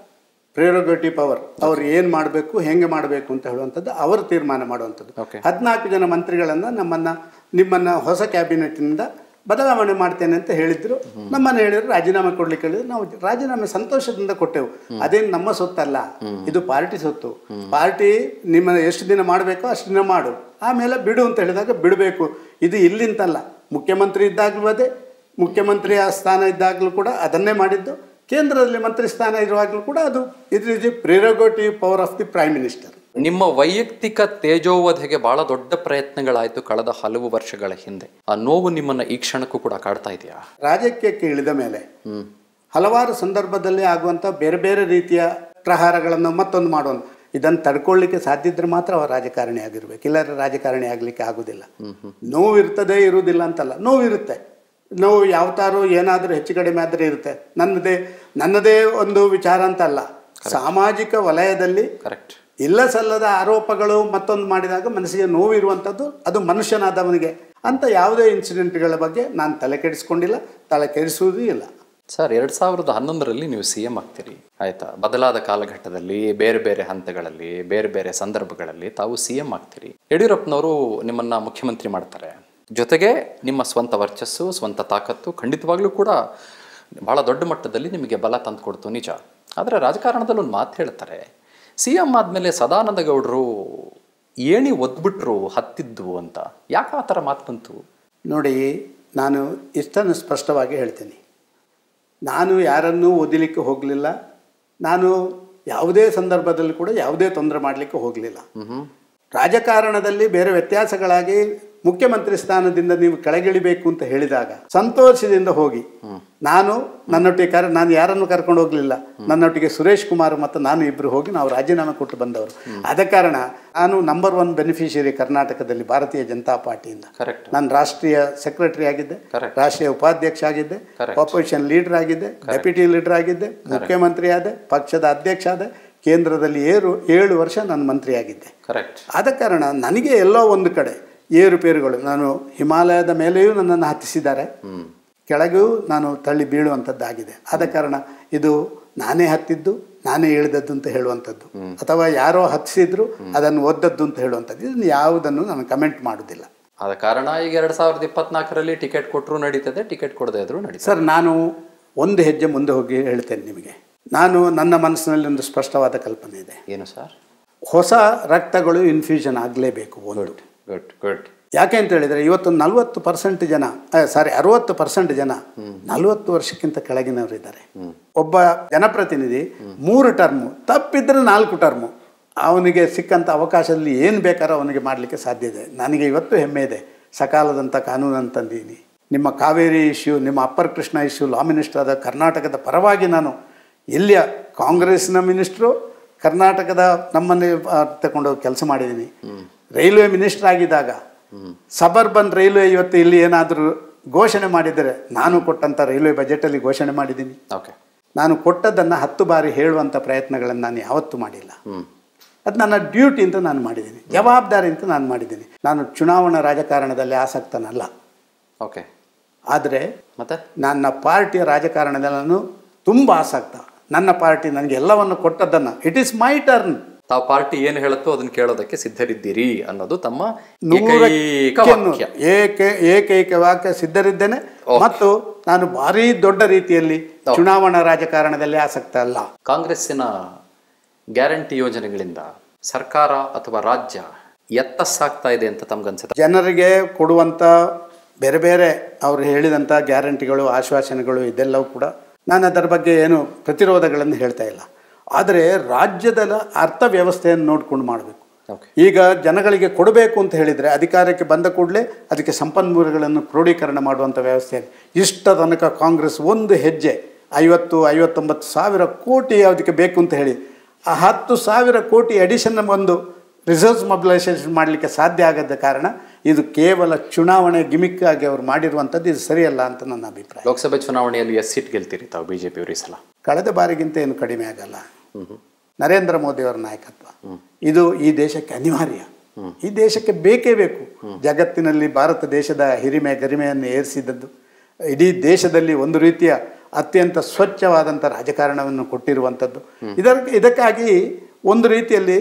ಪ್ರೇರೋಗೇಟಿವ್ ಪವರ್ ಅವ್ರು ಏನು ಮಾಡಬೇಕು ಹೆಂಗೆ ಮಾಡಬೇಕು ಅಂತ ಹೇಳುವಂಥದ್ದು ಅವರು ತೀರ್ಮಾನ ಮಾಡುವಂಥದ್ದು Okay. ಹದಿನಾಲ್ಕು ಜನ ಮಂತ್ರಿಗಳನ್ನು ನಮ್ಮನ್ನು ನಿಮ್ಮನ್ನು ಹೊಸ ಕ್ಯಾಬಿನೆಟ್ನಿಂದ ಬದಲಾವಣೆ ಮಾಡ್ತೇನೆ ಅಂತ ಹೇಳಿದ್ರು ನಮ್ಮನ್ನು ಹೇಳಿದ್ರು ರಾಜೀನಾಮೆ ಕೊಡ್ಲಿಕ್ಕೆ ಹೇಳಿದ್ರು ನಾವು ರಾಜೀನಾಮೆ ಸಂತೋಷದಿಂದ ಕೊಟ್ಟೆವು ಅದೇನು ನಮ್ಮ ಸೊತ್ತಲ್ಲ ಇದು ಪಾರ್ಟಿ ಸೊತ್ತು ಪಾರ್ಟಿ ನಿಮ್ಮ ಎಷ್ಟು ದಿನ ಮಾಡಬೇಕೋ ಅಷ್ಟು ದಿನ ಮಾಡು ಆಮೇಲೆ ಬಿಡು ಅಂತ ಹೇಳಿದಾಗ ಬಿಡಬೇಕು ಇದು ಇಲ್ಲಿಂತಲ್ಲ ಮುಖ್ಯಮಂತ್ರಿ ಇದ್ದಾಗಲೂ ಅದೇ ಮುಖ್ಯಮಂತ್ರಿ ಆ ಸ್ಥಾನ ಇದ್ದಾಗಲೂ ಕೂಡ ಅದನ್ನೇ ಮಾಡಿದ್ದು ಕೇಂದ್ರದಲ್ಲಿ ಮಂತ್ರಿ ಸ್ಥಾನ ಇರುವಾಗಲೂ ಕೂಡ ಅದು it is the prerogative power of the prime minister ನಿಮ್ಮ ವೈಯಕ್ತಿಕ ತೇಜೋವಧೆಗೆ ಬಹಳ ದೊಡ್ಡ ಪ್ರಯತ್ನಗಳಾಯ್ತು ಕಳೆದ ಹಲವು ವರ್ಷಗಳ ಹಿಂದೆ ಆ ನೋವು ನಿಮ್ಮನ್ನ ಈ ಕ್ಷಣಕ್ಕೂ ಕೂಡ ಕಾಡ್ತಾ ಇದೆಯಾ ರಾಜಕೀಯಕ್ಕೆ ಇಳಿದ ಮೇಲೆ ಹಲವಾರು ಸಂದರ್ಭದಲ್ಲಿ ಆಗುವಂಥ ಬೇರೆ ಬೇರೆ ರೀತಿಯ ಪ್ರಹಾರಗಳನ್ನು ಮತ್ತೊಂದು ಮಾಡೋಣ ಇದನ್ನು ತಡ್ಕೊಳ್ಳಿಕ್ಕೆ ಸಾಧ್ಯ ಇದ್ರೆ ಮಾತ್ರ ಅವ ರಾಜಕಾರಣಿ ಆಗಿರ್ಬೇಕು ಇಲ್ಲಾಂದ್ರೆ ರಾಜಕಾರಣಿ ಆಗಲಿಕ್ಕೆ ಆಗುದಿಲ್ಲ ನೋವು ಇರ್ತದೆ ಇರುವುದಿಲ್ಲ ಅಂತಲ್ಲ ನೋವು ಇರುತ್ತೆ ನೋವು ಯಾವತ್ತಾರು ಏನಾದರೂ ಹೆಚ್ಚು ಕಡಿಮೆ ಆದರೆ ಇರುತ್ತೆ ನನ್ನದೇ ನನ್ನದೇ ಒಂದು ವಿಚಾರ ಅಂತಲ್ಲ ಸಾಮಾಜಿಕ ವಲಯದಲ್ಲಿ ಕರೆಕ್ಟ್ ಇಲ್ಲ ಸಲ್ಲದ ಆರೋಪಗಳು ಮತ್ತೊಂದು ಮಾಡಿದಾಗ ಮನಸ್ಸಿಗೆ ನೋವು ಇರುವಂಥದ್ದು ಅದು ಮನುಷ್ಯನಾದವನಿಗೆ ಅಂತ ಯಾವುದೇ ಇನ್ಸಿಡೆಂಟ್ಗಳ ಬಗ್ಗೆ ನಾನು ತಲೆ ಕೆಡಿಸ್ಕೊಂಡಿಲ್ಲ ತಲೆ ಕೆಡಿಸುವುದೂ ಇಲ್ಲ ಸರ್ ಎರಡ್ ಸಾವಿರದ ಹನ್ನೊಂದರಲ್ಲಿ ನೀವು ಸಿ ಎಂ ಆಗ್ತೀರಿ ಆಯ್ತಾ ಬದಲಾದ ಕಾಲಘಟ್ಟದಲ್ಲಿ ಬೇರೆ ಬೇರೆ ಹಂತಗಳಲ್ಲಿ ಬೇರೆ ಬೇರೆ ಸಂದರ್ಭಗಳಲ್ಲಿ ತಾವು ಸಿ ಎಂ ಆಗ್ತೀರಿ ಯಡಿಯೂರಪ್ಪನವರು ನಿಮ್ಮನ್ನ ಮುಖ್ಯಮಂತ್ರಿ ಮಾಡ್ತಾರೆ ಜೊತೆಗೆ ನಿಮ್ಮ ಸ್ವಂತ ವರ್ಚಸ್ಸು ಸ್ವಂತ ತಾಕತ್ತು ಖಂಡಿತವಾಗ್ಲೂ ಕೂಡ ಬಹಳ ದೊಡ್ಡ ಮಟ್ಟದಲ್ಲಿ ನಿಮಗೆ ಬಲ ತಂದು ಕೊಡ್ತು ನಿಜ ಆದರೆ ರಾಜಕಾರಣದಲ್ಲಿ ಒಂದು ಮಾತು ಹೇಳ್ತಾರೆ ಸಿ ಎಂ ಆದಮೇಲೆ ಸದಾನಂದ ಗೌಡರು ಏಣಿ ಒದ್ಬಿಟ್ರು ಹತ್ತಿದ್ದು ಅಂತ ಯಾಕೆ ಆ ಥರ ಮಾತು ಬಂತು ನೋಡಿ ನಾನು ಇಷ್ಟನ್ನು ಸ್ಪಷ್ಟವಾಗಿ ಹೇಳ್ತೀನಿ ನಾನು ಯಾರನ್ನೂ ಓದಿಲಿಕ್ಕೆ ಹೋಗಲಿಲ್ಲ ನಾನು ಯಾವುದೇ ಸಂದರ್ಭದಲ್ಲಿ ಕೂಡ ಯಾವುದೇ ತೊಂದರೆ ಮಾಡಲಿಕ್ಕೆ ಹೋಗಲಿಲ್ಲ ರಾಜಕಾರಣದಲ್ಲಿ ಬೇರೆ ವ್ಯತ್ಯಾಸಗಳಾಗಿ ಮುಖ್ಯಮಂತ್ರಿ ಸ್ಥಾನದಿಂದ ನೀವು ಕೆಳಗಿಳಿಬೇಕು ಅಂತ ಹೇಳಿದಾಗ ಸಂತೋಷದಿಂದ ಹೋಗಿ ನಾನು ನನ್ನೊಟ್ಟಿಗೆ ಕರ್ ನಾನು ಯಾರನ್ನು ಕರ್ಕೊಂಡು ಹೋಗಲಿಲ್ಲ ನನ್ನೊಟ್ಟಿಗೆ ಸುರೇಶ್ ಕುಮಾರ್ ಮತ್ತು ನಾನು ಇಬ್ಬರು ಹೋಗಿ ನಾವು ರಾಜೀನಾಮೆ ಕೊಟ್ಟು ಬಂದವರು ಆದ ಕಾರಣ ನಾನು ನಂಬರ್ ಒನ್ ಬೆನಿಫಿಷಿಯರಿ ಕರ್ನಾಟಕದಲ್ಲಿ ಭಾರತೀಯ ಜನತಾ ಪಾರ್ಟಿಯಿಂದ ಕರೆಕ್ಟ್ ನಾನು ರಾಷ್ಟ್ರೀಯ ಸೆಕ್ರೆಟರಿ ಆಗಿದ್ದೆ Correct. ರಾಷ್ಟ್ರೀಯ ಉಪಾಧ್ಯಕ್ಷ ಆಗಿದ್ದೆ Correct. ಆಪೋಸಿಷನ್ ಲೀಡರ್ ಆಗಿದ್ದೆ ಡೆಪ್ಯೂಟಿ ಲೀಡರ್ ಆಗಿದ್ದೆ ಮುಖ್ಯಮಂತ್ರಿ ಆದೆ ಪಕ್ಷದ ಅಧ್ಯಕ್ಷ ಆದೆ ಕೇಂದ್ರದಲ್ಲಿ ಏರು ಏಳು ವರ್ಷ ನಾನು ಮಂತ್ರಿ ಆಗಿದ್ದೆ ಕರೆಕ್ಟ್ ಆದ ಕಾರಣ ನನಗೆ ಎಲ್ಲೋ ಒಂದು ಕಡೆ ಏರುಪೇರುಗಳು ನಾನು ಹಿಮಾಲಯದ ಮೇಲೆಯೂ ನನ್ನನ್ನು ಹತ್ತಿಸಿದ್ದಾರೆ ಕೆಳಗೂ ನಾನು ತಳ್ಳಿ ಬೀಳುವಂಥದ್ದಾಗಿದೆ ಆದ ಕಾರಣ ಇದು ನಾನೇ ಹತ್ತಿದ್ದು ನಾನೇ ಇಳಿದದ್ದು ಅಂತ ಹೇಳುವಂಥದ್ದು ಅಥವಾ ಯಾರೋ ಹತ್ತಿಸಿದ್ರು ಅದನ್ನು ಒದ್ದದ್ದು ಅಂತ ಹೇಳುವಂಥದ್ದು ಇದನ್ನು ಯಾವುದನ್ನು ನಾನು ಕಮೆಂಟ್ ಮಾಡೋದಿಲ್ಲ ಆದ ಕಾರಣ ಈಗ ಎರಡ್ ಸಾವಿರದ ಇಪ್ಪತ್ನಾಲ್ಕರಲ್ಲಿ ಟಿಕೆಟ್ ಕೊಟ್ಟರು ನಡೀತದೆ ಟಿಕೆಟ್ ಕೊಡದೇ ಇದ್ರು ನಡೀತದೆ ಸರ್ ನಾನು ಒಂದು ಹೆಜ್ಜೆ ಮುಂದೆ ಹೋಗಿ ಹೇಳ್ತೇನೆ ನಿಮಗೆ ನಾನು ನನ್ನ ಮನಸ್ಸಿನಲ್ಲಿ ಒಂದು ಸ್ಪಷ್ಟವಾದ ಕಲ್ಪನೆ ಇದೆ ಏನು ಸರ್ ಹೊಸ ರಕ್ತಗಳು ಇನ್ಫ್ಯೂಷನ್ ಆಗಲೇಬೇಕು ಒಂದು ಗುಡ್ ಗುಡ್ ಯಾಕೆ ಅಂತ ಹೇಳಿದರೆ ಇವತ್ತು ನಲವತ್ತು ಪರ್ಸೆಂಟ್ ಜನ ಸಾರಿ ಅರುವತ್ತು ಪರ್ಸೆಂಟ್ ಜನ ನಲವತ್ತು ವರ್ಷಕ್ಕಿಂತ ಕೆಳಗಿನವರಿದ್ದಾರೆ ಒಬ್ಬ ಜನಪ್ರತಿನಿಧಿ ಮೂರು ಟರ್ಮು ತಪ್ಪಿದ್ರೆ ನಾಲ್ಕು ಟರ್ಮು ಅವನಿಗೆ ಸಿಕ್ಕಂಥ ಅವಕಾಶದಲ್ಲಿ ಏನು ಬೇಕಾದ್ರೂ ಅವನಿಗೆ ಮಾಡಲಿಕ್ಕೆ ಸಾಧ್ಯ ಇದೆ ನನಗೆ ಇವತ್ತು ಹೆಮ್ಮೆ ಇದೆ ಸಕಾಲದಂಥ ಕಾನೂನನ್ನು ತಂದೀನಿ ನಿಮ್ಮ ಕಾವೇರಿ ಇಶ್ಯೂ ನಿಮ್ಮ upper Krishna issue law minister ಆದ ಕರ್ನಾಟಕದ ಪರವಾಗಿ ನಾನು ಎಲ್ಲಿಯ ಕಾಂಗ್ರೆಸ್ನ ಮಿನಿಸ್ಟ್ರು ಕರ್ನಾಟಕದ ನಮ್ಮನ್ನೇ ತಗೊಂಡೋಗಿ ಕೆಲಸ ಮಾಡಿದ್ದೀನಿ ರೈಲ್ವೆ ಮಿನಿಸ್ಟರ್ ಆಗಿದ್ದಾಗ ಸಬರ್ಬನ್ ರೈಲ್ವೆ ಇವತ್ತು ಇಲ್ಲಿ ಏನಾದರೂ ಘೋಷಣೆ ಮಾಡಿದರೆ ನಾನು ಕೊಟ್ಟಂಥ ರೈಲ್ವೆ ಬಜೆಟಲ್ಲಿ ಘೋಷಣೆ ಮಾಡಿದ್ದೀನಿ ಓಕೆ ನಾನು ಕೊಟ್ಟದ್ದನ್ನು ಹತ್ತು ಬಾರಿ ಹೇಳುವಂಥ ಪ್ರಯತ್ನಗಳನ್ನು ನಾನು ಯಾವತ್ತೂ ಮಾಡಿಲ್ಲ ಹ್ಮ್ ಅದು ನನ್ನ ಡ್ಯೂಟಿ ಅಂತ ನಾನು ಮಾಡಿದ್ದೀನಿ ಜವಾಬ್ದಾರಿ ಅಂತ ನಾನು ಮಾಡಿದ್ದೀನಿ ನಾನು ಚುನಾವಣಾ ರಾಜಕಾರಣದಲ್ಲಿ ಆಸಕ್ತನಲ್ಲ ಓಕೆ ಆದರೆ ಮತ್ತೆ ನನ್ನ ಪಾರ್ಟಿಯ ರಾಜಕಾರಣದಲ್ಲಿ ನಾನು ತುಂಬ ಆಸಕ್ತ ನನ್ನ ಪಾರ್ಟಿ ನನಗೆ ಎಲ್ಲವನ್ನು ಕೊಟ್ಟದ್ದನ್ನು ಇಟ್ ಈಸ್ ಮೈ ಟರ್ನ್ ತಾವು ಪಾರ್ಟಿ ಏನು ಹೇಳುತ್ತೋ ಅದನ್ನ ಕೇಳೋದಕ್ಕೆ ಸಿದ್ಧರಿದ್ದೀರಿ ಅನ್ನೋದು ತಮ್ಮ ನೂರಕ್ಕೆ ಏಕೈಕ ನೂರು. ವಾಕ್ಯ ಏಕೆ ಏಕೈಕ ವಾಕ್ಯ ಸಿದ್ಧರಿದ್ದೇನೆ ಮತ್ತು ನಾನು ಭಾರಿ ದೊಡ್ಡ ರೀತಿಯಲ್ಲಿ ಚುನಾವಣಾ ರಾಜಕಾರಣದಲ್ಲಿ ಆಸಕ್ತ ಅಲ್ಲ ಕಾಂಗ್ರೆಸ್ಸಿನ ಗ್ಯಾರಂಟಿ ಯೋಜನೆಗಳಿಂದ ಸರ್ಕಾರ ಅಥವಾ ರಾಜ್ಯ ಎತ್ತ ಸಾಗ್ತಾ ಇದೆ ಅಂತ ತಮ್ಗನ್ಸುತ್ತೆ ಜನರಿಗೆ ಕೊಡುವಂಥ ಬೇರೆ ಬೇರೆ ಅವರು ಹೇಳಿದಂಥ ಗ್ಯಾರಂಟಿಗಳು ಆಶ್ವಾಸನೆಗಳು ಇದೆಲ್ಲವೂ ಕೂಡ ನಾನು ಅದರ ಬಗ್ಗೆ ಏನು ಪ್ರತಿರೋಧಗಳನ್ನು ಹೇಳ್ತಾ ಇಲ್ಲ ಆದರೆ ರಾಜ್ಯದ ಅರ್ಥವ್ಯವಸ್ಥೆಯನ್ನು ನೋಡ್ಕೊಂಡು ಮಾಡಬೇಕು ಓಕೆ ಈಗ ಜನಗಳಿಗೆ ಕೊಡಬೇಕು ಅಂತ ಹೇಳಿದರೆ ಅಧಿಕಾರಕ್ಕೆ ಬಂದ ಕೂಡಲೇ ಅದಕ್ಕೆ ಸಂಪನ್ಮೂಲಗಳನ್ನು ಕ್ರೋಢೀಕರಣ ಮಾಡುವಂಥ ವ್ಯವಸ್ಥೆ ಇಷ್ಟ ತನಕ ಕಾಂಗ್ರೆಸ್ ಒಂದು ಹೆಜ್ಜೆ ಐವತ್ತು ಐವತ್ತೊಂಬತ್ತು ಸಾವಿರ ಕೋಟಿ ಅದಕ್ಕೆ ಬೇಕು ಅಂತ ಹೇಳಿ ಆ ಹತ್ತು ಸಾವಿರ ಕೋಟಿ ಅಡಿಷನ್ ಒಂದು ರಿಸರ್ವ್ಸ್ ಮೊಬಿಲೈಸೇಷನ್ ಮಾಡಲಿಕ್ಕೆ ಸಾಧ್ಯ ಆಗದ ಕಾರಣ ಇದು ಕೇವಲ ಚುನಾವಣೆ ಗಿಮಿಕ್ ಆಗಿ ಅವರು ಮಾಡಿರುವಂಥದ್ದು ಇದು ಸರಿಯಲ್ಲ ಅಂತ ನನ್ನ ಅಭಿಪ್ರಾಯ ಲೋಕಸಭೆ ಚುನಾವಣೆಯಲ್ಲಿ ಎಸ್ ಸೀಟ್ ಗೆಲ್ತೀರಿ ತಾವು ಬಿಜೆಪಿ ಅವರು ಈ ಸಲ ಕಳೆದ ಬಾರಿಗಿಂತ ಏನು ಕಡಿಮೆ ಆಗಲ್ಲ ನರೇಂದ್ರ ಮೋದಿಯವರ ನಾಯಕತ್ವ ಇದು ಈ ದೇಶಕ್ಕೆ ಅನಿವಾರ್ಯ ಈ ದೇಶಕ್ಕೆ ಬೇಕೇ ಬೇಕು ಜಗತ್ತಿನಲ್ಲಿ ಭಾರತ ದೇಶದ ಹಿರಿಮೆ ಗರಿಮೆಯನ್ನು ಏರಿಸಿದದ್ದು ಇಡೀ ದೇಶದಲ್ಲಿ ಒಂದು ರೀತಿಯ ಅತ್ಯಂತ ಸ್ವಚ್ಛವಾದಂಥ ರಾಜಕಾರಣವನ್ನು ಕೊಟ್ಟಿರುವಂಥದ್ದು ಇದರ ಇದಕ್ಕಾಗಿ ಒಂದು ರೀತಿಯಲ್ಲಿ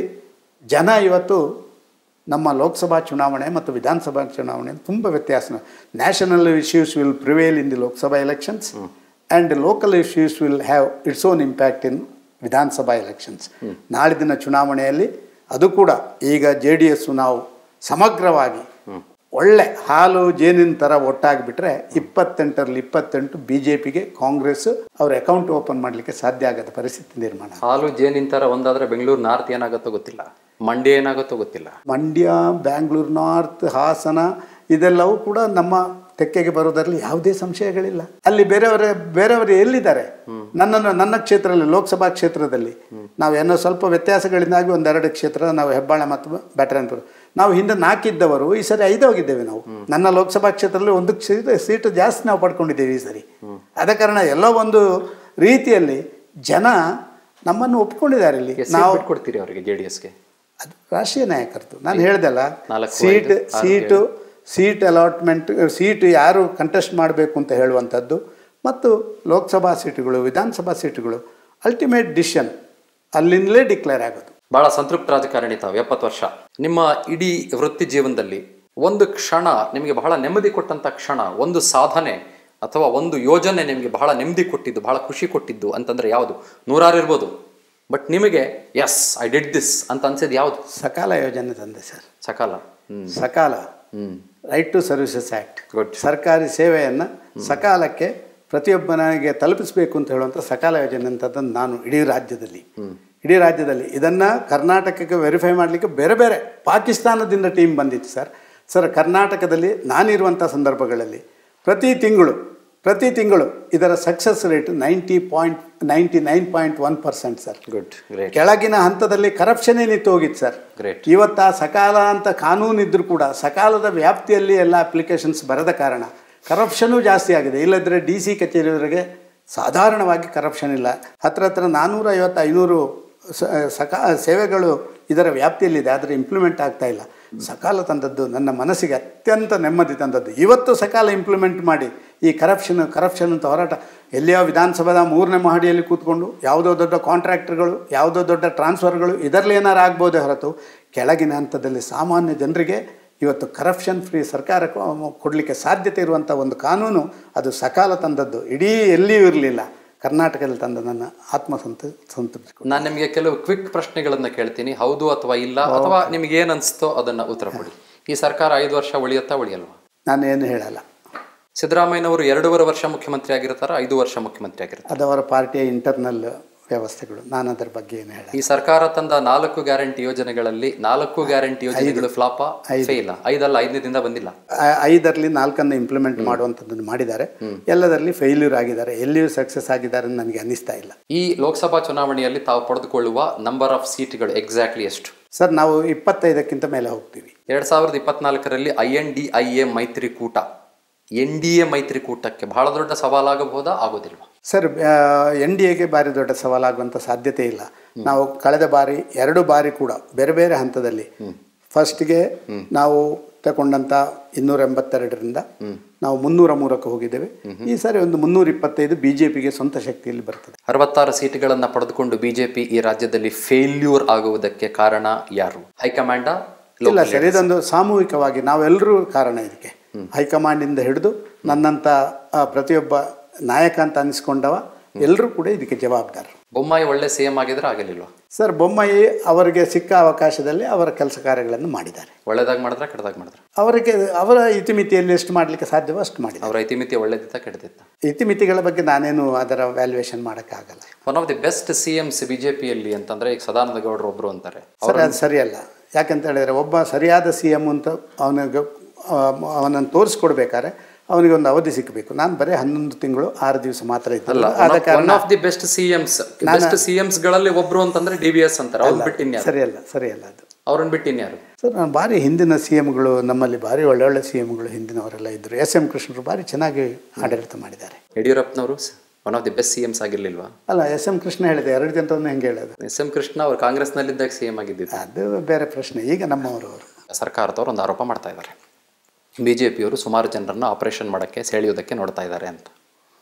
ಜನ ಇವತ್ತು ನಮ್ಮ ಲೋಕಸಭಾ ಚುನಾವಣೆ ಮತ್ತು ವಿಧಾನಸಭಾ ಚುನಾವಣೆ ತುಂಬ ವ್ಯತ್ಯಾಸ national issues will prevail in the Lok Sabha elections and local issues will have its own impact in Vidhan Sabha elections ನಾಳಿದಿನ ಚುನಾವಣೆಯಲ್ಲಿ ಅದು ಕೂಡ ಈಗ ಜೆ ಡಿ ಎಸ್ಸು ನಾವು ಸಮಗ್ರವಾಗಿ ಒಳ್ಳೆ ಹಾಲು ಜೇನಿನ ಥರ ಒಟ್ಟಾಗಿಬಿಟ್ರೆ ಇಪ್ಪತ್ತೆಂಟರಲ್ಲಿ ಇಪ್ಪತ್ತೆಂಟು ಬಿ ಜೆ ಪಿಗೆ ಕಾಂಗ್ರೆಸ್ ಅವ್ರ ಅಕೌಂಟ್ ಓಪನ್ ಮಾಡಲಿಕ್ಕೆ ಸಾಧ್ಯ ಆಗದ ಪರಿಸ್ಥಿತಿ ನಿರ್ಮಾಣ ಹಾಲು ಜೇನಿನ ಥರ ಒಂದಾದ್ರೆ ಬೆಂಗಳೂರು ನಾರ್ತ್ ಏನಾಗುತ್ತೋ ಗೊತ್ತಿಲ್ಲ ಮಂಡ್ಯ ಏನಾಗುತ್ತೋ ಗೊತ್ತಿಲ್ಲ ಮಂಡ್ಯ ಬ್ಯಾಂಗ್ಳೂರು ನಾರ್ತ್ ಹಾಸನ ಇದೆಲ್ಲವೂ ಕೂಡ ನಮ್ಮ ತೆಕ್ಕೆಗೆ ಬರೋದರಲ್ಲಿ ಯಾವುದೇ ಸಂಶಯಗಳಿಲ್ಲ ಅಲ್ಲಿ ಬೇರೆಯವರೇ ಬೇರೆಯವರು ಎಲ್ಲಿದ್ದಾರೆ ನನ್ನನ್ನು ನನ್ನ ಕ್ಷೇತ್ರದಲ್ಲಿ ಲೋಕಸಭಾ ಕ್ಷೇತ್ರದಲ್ಲಿ ನಾವು ಏನೋ ಸ್ವಲ್ಪ ವ್ಯತ್ಯಾಸಗಳಿಂದಾಗಿ ಒಂದೆರಡು ಕ್ಷೇತ್ರ ನಾವು ಹೆಬ್ಬಾಳ ಮತ್ತು ಬ್ಯಾಟರಾಯನಪುರ ನಾವು ಹಿಂದೆ ನಾಲ್ಕಿದ್ದವರು ಈ ಸರಿ ಐದು ಹೋಗಿದ್ದೇವೆ ನಾವು ನನ್ನ ಲೋಕಸಭಾ ಕ್ಷೇತ್ರದಲ್ಲಿ ಒಂದು ಕ್ಷೇತ್ರ ಸೀಟು ಜಾಸ್ತಿ ನಾವು ಪಡ್ಕೊಂಡಿದ್ದೇವೆ ಈ ಸರಿ ಆದ ಕಾರಣ ಎಲ್ಲೋ ಒಂದು ರೀತಿಯಲ್ಲಿ ಜನ ನಮ್ಮನ್ನು ಒಪ್ಕೊಂಡಿದ್ದಾರೆ ಇಲ್ಲಿ ನಾವು ಕೊಡ್ತೀರಿ ಅವರಿಗೆ ಜೆ ಡಿ ಎಸ್ಗೆ ಅದು ರಾಷ್ಟ್ರೀಯ ನಾಯಕರದ್ದು ನಾನು ಹೇಳ್ದಲ್ಲ ನಾಲ್ಕು, ಸೀಟ್ ಐದು, ಆರು, ಸೀಟು ಸೀಟ್ ಅಲಾಟ್ಮೆಂಟ್ ಸೀಟ್ ಯಾರು ಕಂಟೆಸ್ಟ್ ಮಾಡಬೇಕು ಅಂತ ಹೇಳುವಂಥದ್ದು ಮತ್ತು ಲೋಕಸಭಾ ಸೀಟುಗಳು ವಿಧಾನಸಭಾ ಸೀಟುಗಳು ಅಲ್ಟಿಮೇಟ್ ಡಿಸಿಷನ್ ಅಲ್ಲಿಂದಲೇ ಡಿಕ್ಲೇರ್ ಆಗೋದು ಬಹಳ ಸಂತೃಪ್ತ ರಾಜಕಾರಣಿ ತಾವು ಎಪ್ಪತ್ತು ವರ್ಷ ನಿಮ್ಮ ಇಡೀ ವೃತ್ತಿ ಜೀವನದಲ್ಲಿ ಒಂದು ಕ್ಷಣ ನಿಮಗೆ ಬಹಳ ನೆಮ್ಮದಿ ಕೊಟ್ಟಂತ ಕ್ಷಣ ಒಂದು ಸಾಧನೆ ಅಥವಾ ಒಂದು ಯೋಜನೆ ನಿಮಗೆ ಬಹಳ ನೆಮ್ಮದಿ ಕೊಟ್ಟಿದ್ದು ಬಹಳ ಖುಷಿ ಕೊಟ್ಟಿದ್ದು ಅಂತಂದ್ರೆ ಯಾವುದು ನೂರಾರು ಇರ್ಬೋದು ಬಟ್ ನಿಮಗೆ ಎಸ್ ಐ ಡಿಡ್ ದಿಸ್ ಅಂತ ಅನ್ಸಿದ್ದು ಯಾವುದು ಸಕಾಲ ಯೋಜನೆ ತಂದೆ sir Sakala hmm Sakala hmm right to services act good ಸರ್ಕಾರಿ ಸೇವೆಯನ್ನು ಸಕಾಲಕ್ಕೆ ಪ್ರತಿಯೊಬ್ಬನಿಗೆ ತಲುಪಿಸಬೇಕು ಅಂತ ಹೇಳುವಂಥ ಸಕಾಲ ಯೋಜನೆ ಅಂತದನ್ನು ನಾನು ಇಡೀ ರಾಜ್ಯದಲ್ಲಿ ಇಡೀ ರಾಜ್ಯದಲ್ಲಿ ಇದನ್ನು ಕರ್ನಾಟಕಕ್ಕೆ ವೆರಿಫೈ ಮಾಡಲಿಕ್ಕೆ ಬೇರೆ ಬೇರೆ ಪಾಕಿಸ್ತಾನದಿಂದ ಟೀಮ್ ಬಂದಿತ್ತು ಸರ್ ಸರ್ ಕರ್ನಾಟಕದಲ್ಲಿ ನಾನಿರುವಂಥ ಸಂದರ್ಭಗಳಲ್ಲಿ ಪ್ರತಿ ತಿಂಗಳು ಪ್ರತಿ ತಿಂಗಳು ಇದರ success rate ninety point ninety nine point one percent sir good great ಕೆಳಗಿನ ಹಂತದಲ್ಲಿ ಕರಪ್ಷನ್ನೇ ನಿಂತು ಹೋಗಿತ್ತು ಸರ್ ಗ್ರೇಟ್ ಇವತ್ತು ಆ ಸಕಾಲ ಅಂತ ಕಾನೂನು ಇದ್ದರೂ ಕೂಡ ಸಕಾಲದ ವ್ಯಾಪ್ತಿಯಲ್ಲಿ ಎಲ್ಲ ಅಪ್ಲಿಕೇಶನ್ಸ್ ಬರದ ಕಾರಣ ಕರಪ್ಷನು ಜಾಸ್ತಿ ಆಗಿದೆ ಇಲ್ಲದ್ರೆ ಡಿ ಸಿ ಕಚೇರಿಯವರೆಗೆ ಸಾಧಾರಣವಾಗಿ ಕರಪ್ಷನ್ ಇಲ್ಲ ಹತ್ರ ಹತ್ರ ನಾನ್ನೂರ ಐವತ್ತು ಐನೂರು ಸ- ಸಕಾ ಸೇವೆಗಳು ಇದರ ವ್ಯಾಪ್ತಿಯಲ್ಲಿದೆ ಆದರೆ ಇಂಪ್ಲಿಮೆಂಟ್ ಆಗ್ತಾ ಇಲ್ಲ ಸಕಾಲ ತಂದದ್ದು ನನ್ನ ಮನಸ್ಸಿಗೆ ಅತ್ಯಂತ ನೆಮ್ಮದಿ ತಂದದ್ದು ಇವತ್ತು ಸಕಾಲ ಇಂಪ್ಲಿಮೆಂಟ್ ಮಾಡಿ ಈ ಕರಪ್ಷನ್ ಕರಪ್ಷನ್ ಅಂತ ಹೋರಾಟ ಎಲ್ಲಿಯೋ ವಿಧಾನಸಭಾದ ಮೂರನೇ ಮಹಡಿಯಲ್ಲಿ ಕೂತ್ಕೊಂಡು ಯಾವುದೋ ದೊಡ್ಡ ಕಾಂಟ್ರಾಕ್ಟರ್ಗಳು ಯಾವುದೋ ದೊಡ್ಡ ಟ್ರಾನ್ಸ್ಫರ್ಗಳು ಇದರಲ್ಲಿ ಏನಾರು ಆಗ್ಬೋದೇ ಹೊರತು ಕೆಳಗಿನ ಹಂತದಲ್ಲಿ ಸಾಮಾನ್ಯ ಜನರಿಗೆ ಇವತ್ತು ಕರಪ್ಷನ್ ಫ್ರೀ ಸರ್ಕಾರ ಕೊ- ಕೊಡಲಿಕ್ಕೆ ಸಾಧ್ಯತೆ ಇರುವಂಥ ಒಂದು ಕಾನೂನು ಅದು ಸಕಾಲ ತಂದದ್ದು ಇಡೀ ಎಲ್ಲಿಯೂ ಇರಲಿಲ್ಲ ಕರ್ನಾಟಕದಲ್ಲಿ ತಂದ ನನ್ನ ಆತ್ಮಸಂತ ಸಂತೃಪ್ತಿ ನಾನು ನಿಮಗೆ ಕೆಲವು ಕ್ವಿಕ್ ಪ್ರಶ್ನೆಗಳನ್ನ ಕೇಳ್ತೀನಿ ಹೌದು ಅಥವಾ ಇಲ್ಲ ಅಥವಾ ನಿಮಗೆ ಏನು ಅನಿಸ್ತೋ ಅದನ್ನ ಉತ್ತರ ಕೊಡಿ ಈ ಸರ್ಕಾರ ಐದು ವರ್ಷ ಉಳಿಯುತ್ತಾ ಉಳಿಯಲ್ವಾ ನಾನು ಏನು ಹೇಳಲ್ಲ ಸಿದ್ದರಾಮಯ್ಯನವರು ಎರಡೂವರೆ ವರ್ಷ ಮುಖ್ಯಮಂತ್ರಿ ಆಗಿರ್ತಾರ ಐದು ವರ್ಷ ಮುಖ್ಯಮಂತ್ರಿ ಆಗಿರ್ತಾರೆ ಅದು ಅವರ ಪಾರ್ಟಿಯ ಇಂಟರ್ನಲ್ ವ್ಯವಸ್ಥೆಗಳು ನಾನು ಅದರ ಬಗ್ಗೆ ಏನು ಹೇಳಲ್ಲ ಈ ಸರ್ಕಾರ ತಂದ ನಾಲ್ಕು ಗ್ಯಾರಂಟಿ ಯೋಜನೆಗಳಲ್ಲಿ ನಾಲ್ಕು ಗ್ಯಾರಂಟಿ ಯೋಜನೆಗಳು ಫ್ಲಾಪ ಫೇಲ್ ಐದಲ್ಲ ಐದನೇದಿಂದ ಬಂದಿಲ್ಲ ಆ- ಐದರಲ್ಲಿ ನಾಲ್ಕನ್ನು ಇಂಪ್ಲಿಮೆಂಟ್ ಮಾಡುವಂಥದ್ದನ್ನು ಮಾಡಿದ್ದಾರೆ ಎಲ್ಲದರಲ್ಲಿ ಫೇಲ್ಯೂರ್ ಆಗಿದ್ದಾರೆ ಎಲ್ಲಿಯೂ ಸಕ್ಸಸ್ ಆಗಿದ್ದಾರೆ ಅಂತ ನನಗೆ ಅನ್ನಿಸ್ತಾ ಇಲ್ಲ ಈ ಲೋಕಸಭಾ ಚುನಾವಣೆಯಲ್ಲಿ ತಾವು ಪಡೆದುಕೊಳ್ಳುವ ನಂಬರ್ ಆಫ್ ಸೀಟ್ಗಳು ಎಕ್ಸಾಕ್ಟ್ಲಿ ಎಷ್ಟು ಸರ್ ನಾವು ಇಪ್ಪತ್ತೈದಕ್ಕಿಂತ ಮೇಲೆ ಹೋಗ್ತೀವಿ ಎರಡ್ ಸಾವಿರದ ಇಪ್ಪತ್ನಾಲ್ಕರಲ್ಲಿ I N D I A ಮೈತ್ರಿಕೂಟ ಎನ್ ಡಿ ಎ ಮೈತ್ರಿಕೂಟಕ್ಕೆ ಬಹಳ ದೊಡ್ಡ ಸವಾಲಾಗಬಹುದಾ ಆಗೋದಿಲ್ವಾ ಸರ್ ಎನ್ ಡಿ ಎಗೆ ಭಾರಿ ದೊಡ್ಡ ಸವಾಲಾಗುವಂಥ ಸಾಧ್ಯತೆ ಇಲ್ಲ ನಾವು ಕಳೆದ ಬಾರಿ ಎರಡು ಬಾರಿ ಕೂಡ ಬೇರೆ ಬೇರೆ ಹಂತದಲ್ಲಿ ಫಸ್ಟ್ಗೆ ನಾವು ತಗೊಂಡಂಥ ಇನ್ನೂರ ಎಂಬತ್ತೆರಡರಿಂದ ನಾವು ಮುನ್ನೂರ ಮೂರಕ್ಕೆ ಹೋಗಿದ್ದೇವೆ ಈ ಸಾರಿ ಒಂದು ಮುನ್ನೂರ ಇಪ್ಪತ್ತೈದು ಬಿ ಜೆ ಪಿಗೆ ಸ್ವಂತ ಶಕ್ತಿಯಲ್ಲಿ ಬರ್ತದೆ ಅರವತ್ತಾರು ಸೀಟ್ಗಳನ್ನ ಪಡೆದುಕೊಂಡು ಬಿಜೆಪಿ ಈ ರಾಜ್ಯದಲ್ಲಿ ಫೇಲ್ಯೂರ್ ಆಗುವುದಕ್ಕೆ ಕಾರಣ ಯಾರು ಹೈಕಮಾಂಡ ಇಲ್ಲ ಸರ್ ಇದೊಂದು ಸಾಮೂಹಿಕವಾಗಿ ನಾವೆಲ್ಲರೂ ಕಾರಣ ಇದಕ್ಕೆ ಹೈಕಮಾಂಡಿಂದ ಹಿಡಿದು ನನ್ನಂಥ ಆ, ಪ್ರತಿಯೊಬ್ಬ ನಾಯಕ ಅಂತ ಅನಿಸ್ಕೊಂಡವ ಎಲ್ಲರೂ ಕೂಡ ಇದಕ್ಕೆ ಜವಾಬ್ದಾರರು ಬೊಮ್ಮಾಯಿ ಒಳ್ಳೆ ಸಿಎಂ ಆಗಿದ್ರೆ ಆಗಲಿಲ್ವಾ ಸರ್ ಬೊಮ್ಮಾಯಿ ಅವರಿಗೆ ಸಿಕ್ಕ ಅವಕಾಶದಲ್ಲಿ ಅವರ ಕೆಲಸ ಕಾರ್ಯಗಳನ್ನು ಮಾಡಿದ್ದಾರೆ ಒಳ್ಳೇದಾಗಿ ಮಾಡಿದ್ರ ಕೆಟ್ಟದಾಗ ಮಾಡಿದ್ರ ಅವರಿಗೆ ಅವರ ಇತಿಮಿತಿಯಲ್ಲಿ ಎಷ್ಟು ಮಾಡಲಿಕ್ಕೆ ಸಾಧ್ಯವೋ ಅಷ್ಟು ಮಾಡಿದ್ದಾರೆ ಅವ್ರ ಇತಿಮಿತಿ ಒಳ್ಳೇದಿತ್ತ ಕೆಟ್ಟದಿತ್ತ ಇತಿಮಿತಿಗಳ ಬಗ್ಗೆ ನಾನೇನು ಅದರ ವ್ಯಾಲ್ಯೂಯೇಷನ್ ಮಾಡೋಕ್ಕಾಗಲ್ಲ one of the best CMs ಬಿಜೆಪಿಯಲ್ಲಿ ಅಂತಂದ್ರೆ ಈಗ ಸದಾನಂದ ಗೌಡರು ಒಬ್ರು ಅಂತಾರೆ ಸರ್ ಅದು ಸರಿಯಲ್ಲ ಯಾಕಂತ ಹೇಳಿದರೆ ಒಬ್ಬ ಸರಿಯಾದ ಸಿ ಎಮ್ ಅಂತ ಅವನಿಗೆ ಅವನನ್ನು ತೋರಿಸ್ಕೊಡ್ಬೇಕಾದ್ರೆ ಅವನಿಗೆ ಒಂದು ಅವಧಿ ಸಿಕ್ಕಬೇಕು ನಾನು ಬರೀ ಹನ್ನೊಂದು ತಿಂಗಳು ಆರು ದಿವಸ ಮಾತ್ರ ಇದ್ದಲ್ಲ ಆದ ಒನ್ ಕಾರಣ of the best CMs best CMs ಗಳಲ್ಲಿ ಒಬ್ರು ಅಂತಂದ್ರೆ ಡಿ ಬಿ ಎಸ್ ಅಂತಾರೆ ಅವ್ರು ಬಿಟ್ಟು ಇನ್ಯಾರು ಸರಿಯಲ್ಲ ಸರಿಯಲ್ಲ ಅದು ಅವ್ರನ್ನ ಬಿಟ್ಟು ಇನ್ಯಾರು ಸರ್ ನಾನು ಭಾರಿ ಹಿಂದಿನ ಸಿ ಎಮ್ಗಳು ನಮ್ಮಲ್ಲಿ ಭಾರಿ ಒಳ್ಳೊಳ್ಳೆ ಸಿ ಎಮ್ಗಳು ಹಿಂದಿನವರೆಲ್ಲ ಇದ್ದರು ಎಸ್ ಎಂ ಕೃಷ್ಣರು ಭಾರಿ ಚೆನ್ನಾಗಿ ಆಡಳಿತ ಮಾಡಿದ್ದಾರೆ ಯಡಿಯೂರಪ್ಪನವರು one of the best CMs ಆಗಿರ್ಲಿಲ್ವಾ ಅಲ್ಲ ಎಸ್ ಎಂ ಕೃಷ್ಣ ಹೇಳಿದೆ ಎರಡು ಜನರನ್ನು ಹೆಂಗೆ ಹೇಳೋದು ಎಸ್ ಎಂ ಕೃಷ್ಣ ಅವ್ರು ಕಾಂಗ್ರೆಸ್ನಲ್ಲಿದ್ದಾಗ ಸಿ ಎಂ ಆಗಿದ್ದಿದ್ದು ಅದು ಬೇರೆ ಪ್ರಶ್ನೆ ಈಗ ನಮ್ಮವರು ಅವರು ಸರ್ಕಾರದವರು ಒಂದು ಆರೋಪ ಮಾಡ್ತಾ ಇದ್ದಾರೆ ಬಿ ಜೆ ಪಿಯವರು ಸುಮಾರು ಜನರನ್ನು ಆಪರೇಷನ್ ಮಾಡೋಕ್ಕೆ ಸೆಳೆಯೋದಕ್ಕೆ ನೋಡ್ತಾ ಇದ್ದಾರೆ ಅಂತ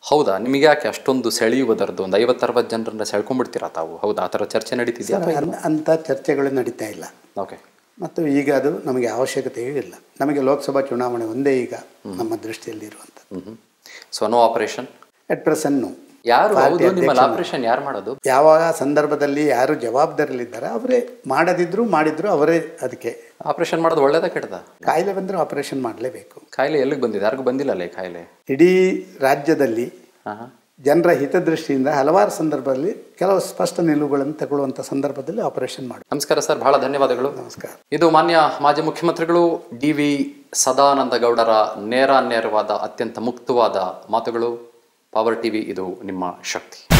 ಹೌದಾ ನಿಮಗೆ ಯಾಕೆ ಅಷ್ಟೊಂದು ಸೆಳೆಯುವುದರದ್ದು ಒಂದು ಐವತ್ತರವತ್ತು ಜನರನ್ನ ಸೆಳ್ಕೊಂಡ್ಬಿಡ್ತೀರಾ ತಾವು ಹೌದಾ ಆ ಥರ ಚರ್ಚೆ ನಡೀತಿದೆಯಾ ಅನ್- ಅಂಥ ಚರ್ಚೆಗಳು ನಡೀತಾ ಇಲ್ಲ ಓಕೆ ಮತ್ತು ಈಗ ಅದು ನಮಗೆ ಅವಶ್ಯಕತೆಯೂ ಇಲ್ಲ ನಮಗೆ ಲೋಕಸಭಾ ಚುನಾವಣೆ ಒಂದೇ ಈಗ ನಮ್ಮ ದೃಷ್ಟಿಯಲ್ಲಿ ಇರುವಂಥದ್ದು ಹ್ಞೂ so no operation at present ಯಾರು ಹೌದು ನಿಮ್ಮಲ್ಲಿ ಆಪರೇಷನ್ ಯಾರು ಮಾಡೋದು ಯಾವ ಸಂದರ್ಭದಲ್ಲಿ ಯಾರು ಜವಾಬ್ದಾರಿಲಿದ್ದಾರೆ ಅವರೇ ಮಾಡದಿದ್ರು ಮಾಡಿದ್ರು ಅವರೇ ಅದಕ್ಕೆ ಆಪರೇಷನ್ ಮಾಡೋದು ಒಳ್ಳೇದಾ ಕೆಟ್ಟದ ಕಾಯಿಲೆ ಬಂದರೆ ಆಪರೇಷನ್ ಮಾಡಲೇಬೇಕು ಕಾಯಿಲೆ ಎಲ್ಲಿಗೆ ಬಂದಿದೆ ಯಾರಿಗೂ ಬಂದಿಲ್ಲಲ್ಲ ಈ ಕಾಯಿಲೆ ಇಡೀ ರಾಜ್ಯದಲ್ಲಿ ಹಾಂ ಹಾಂ ಜನರ ಹಿತದೃಷ್ಟಿಯಿಂದ ಹಲವಾರು ಸಂದರ್ಭದಲ್ಲಿ ಕೆಲವು ಸ್ಪಷ್ಟ ನಿಲುವುಗಳನ್ನು ತಗೊಳ್ಳುವಂಥ ಸಂದರ್ಭದಲ್ಲಿ ಆಪರೇಷನ್ ಮಾಡಿ ನಮಸ್ಕಾರ ಸರ್ ಬಹಳ ಧನ್ಯವಾದಗಳು ನಮಸ್ಕಾರ ಇದು ಮಾನ್ಯ ಮಾಜಿ ಮುಖ್ಯಮಂತ್ರಿಗಳು ಡಿ ವಿ ಸದಾನಂದ ಗೌಡರ ನೇರ ನೇರವಾದ ಅತ್ಯಂತ ಮುಕ್ತವಾದ ಮಾತುಗಳು ಪವರ್ ಟಿವಿ ಇದು ನಿಮ್ಮ ಶಕ್ತಿ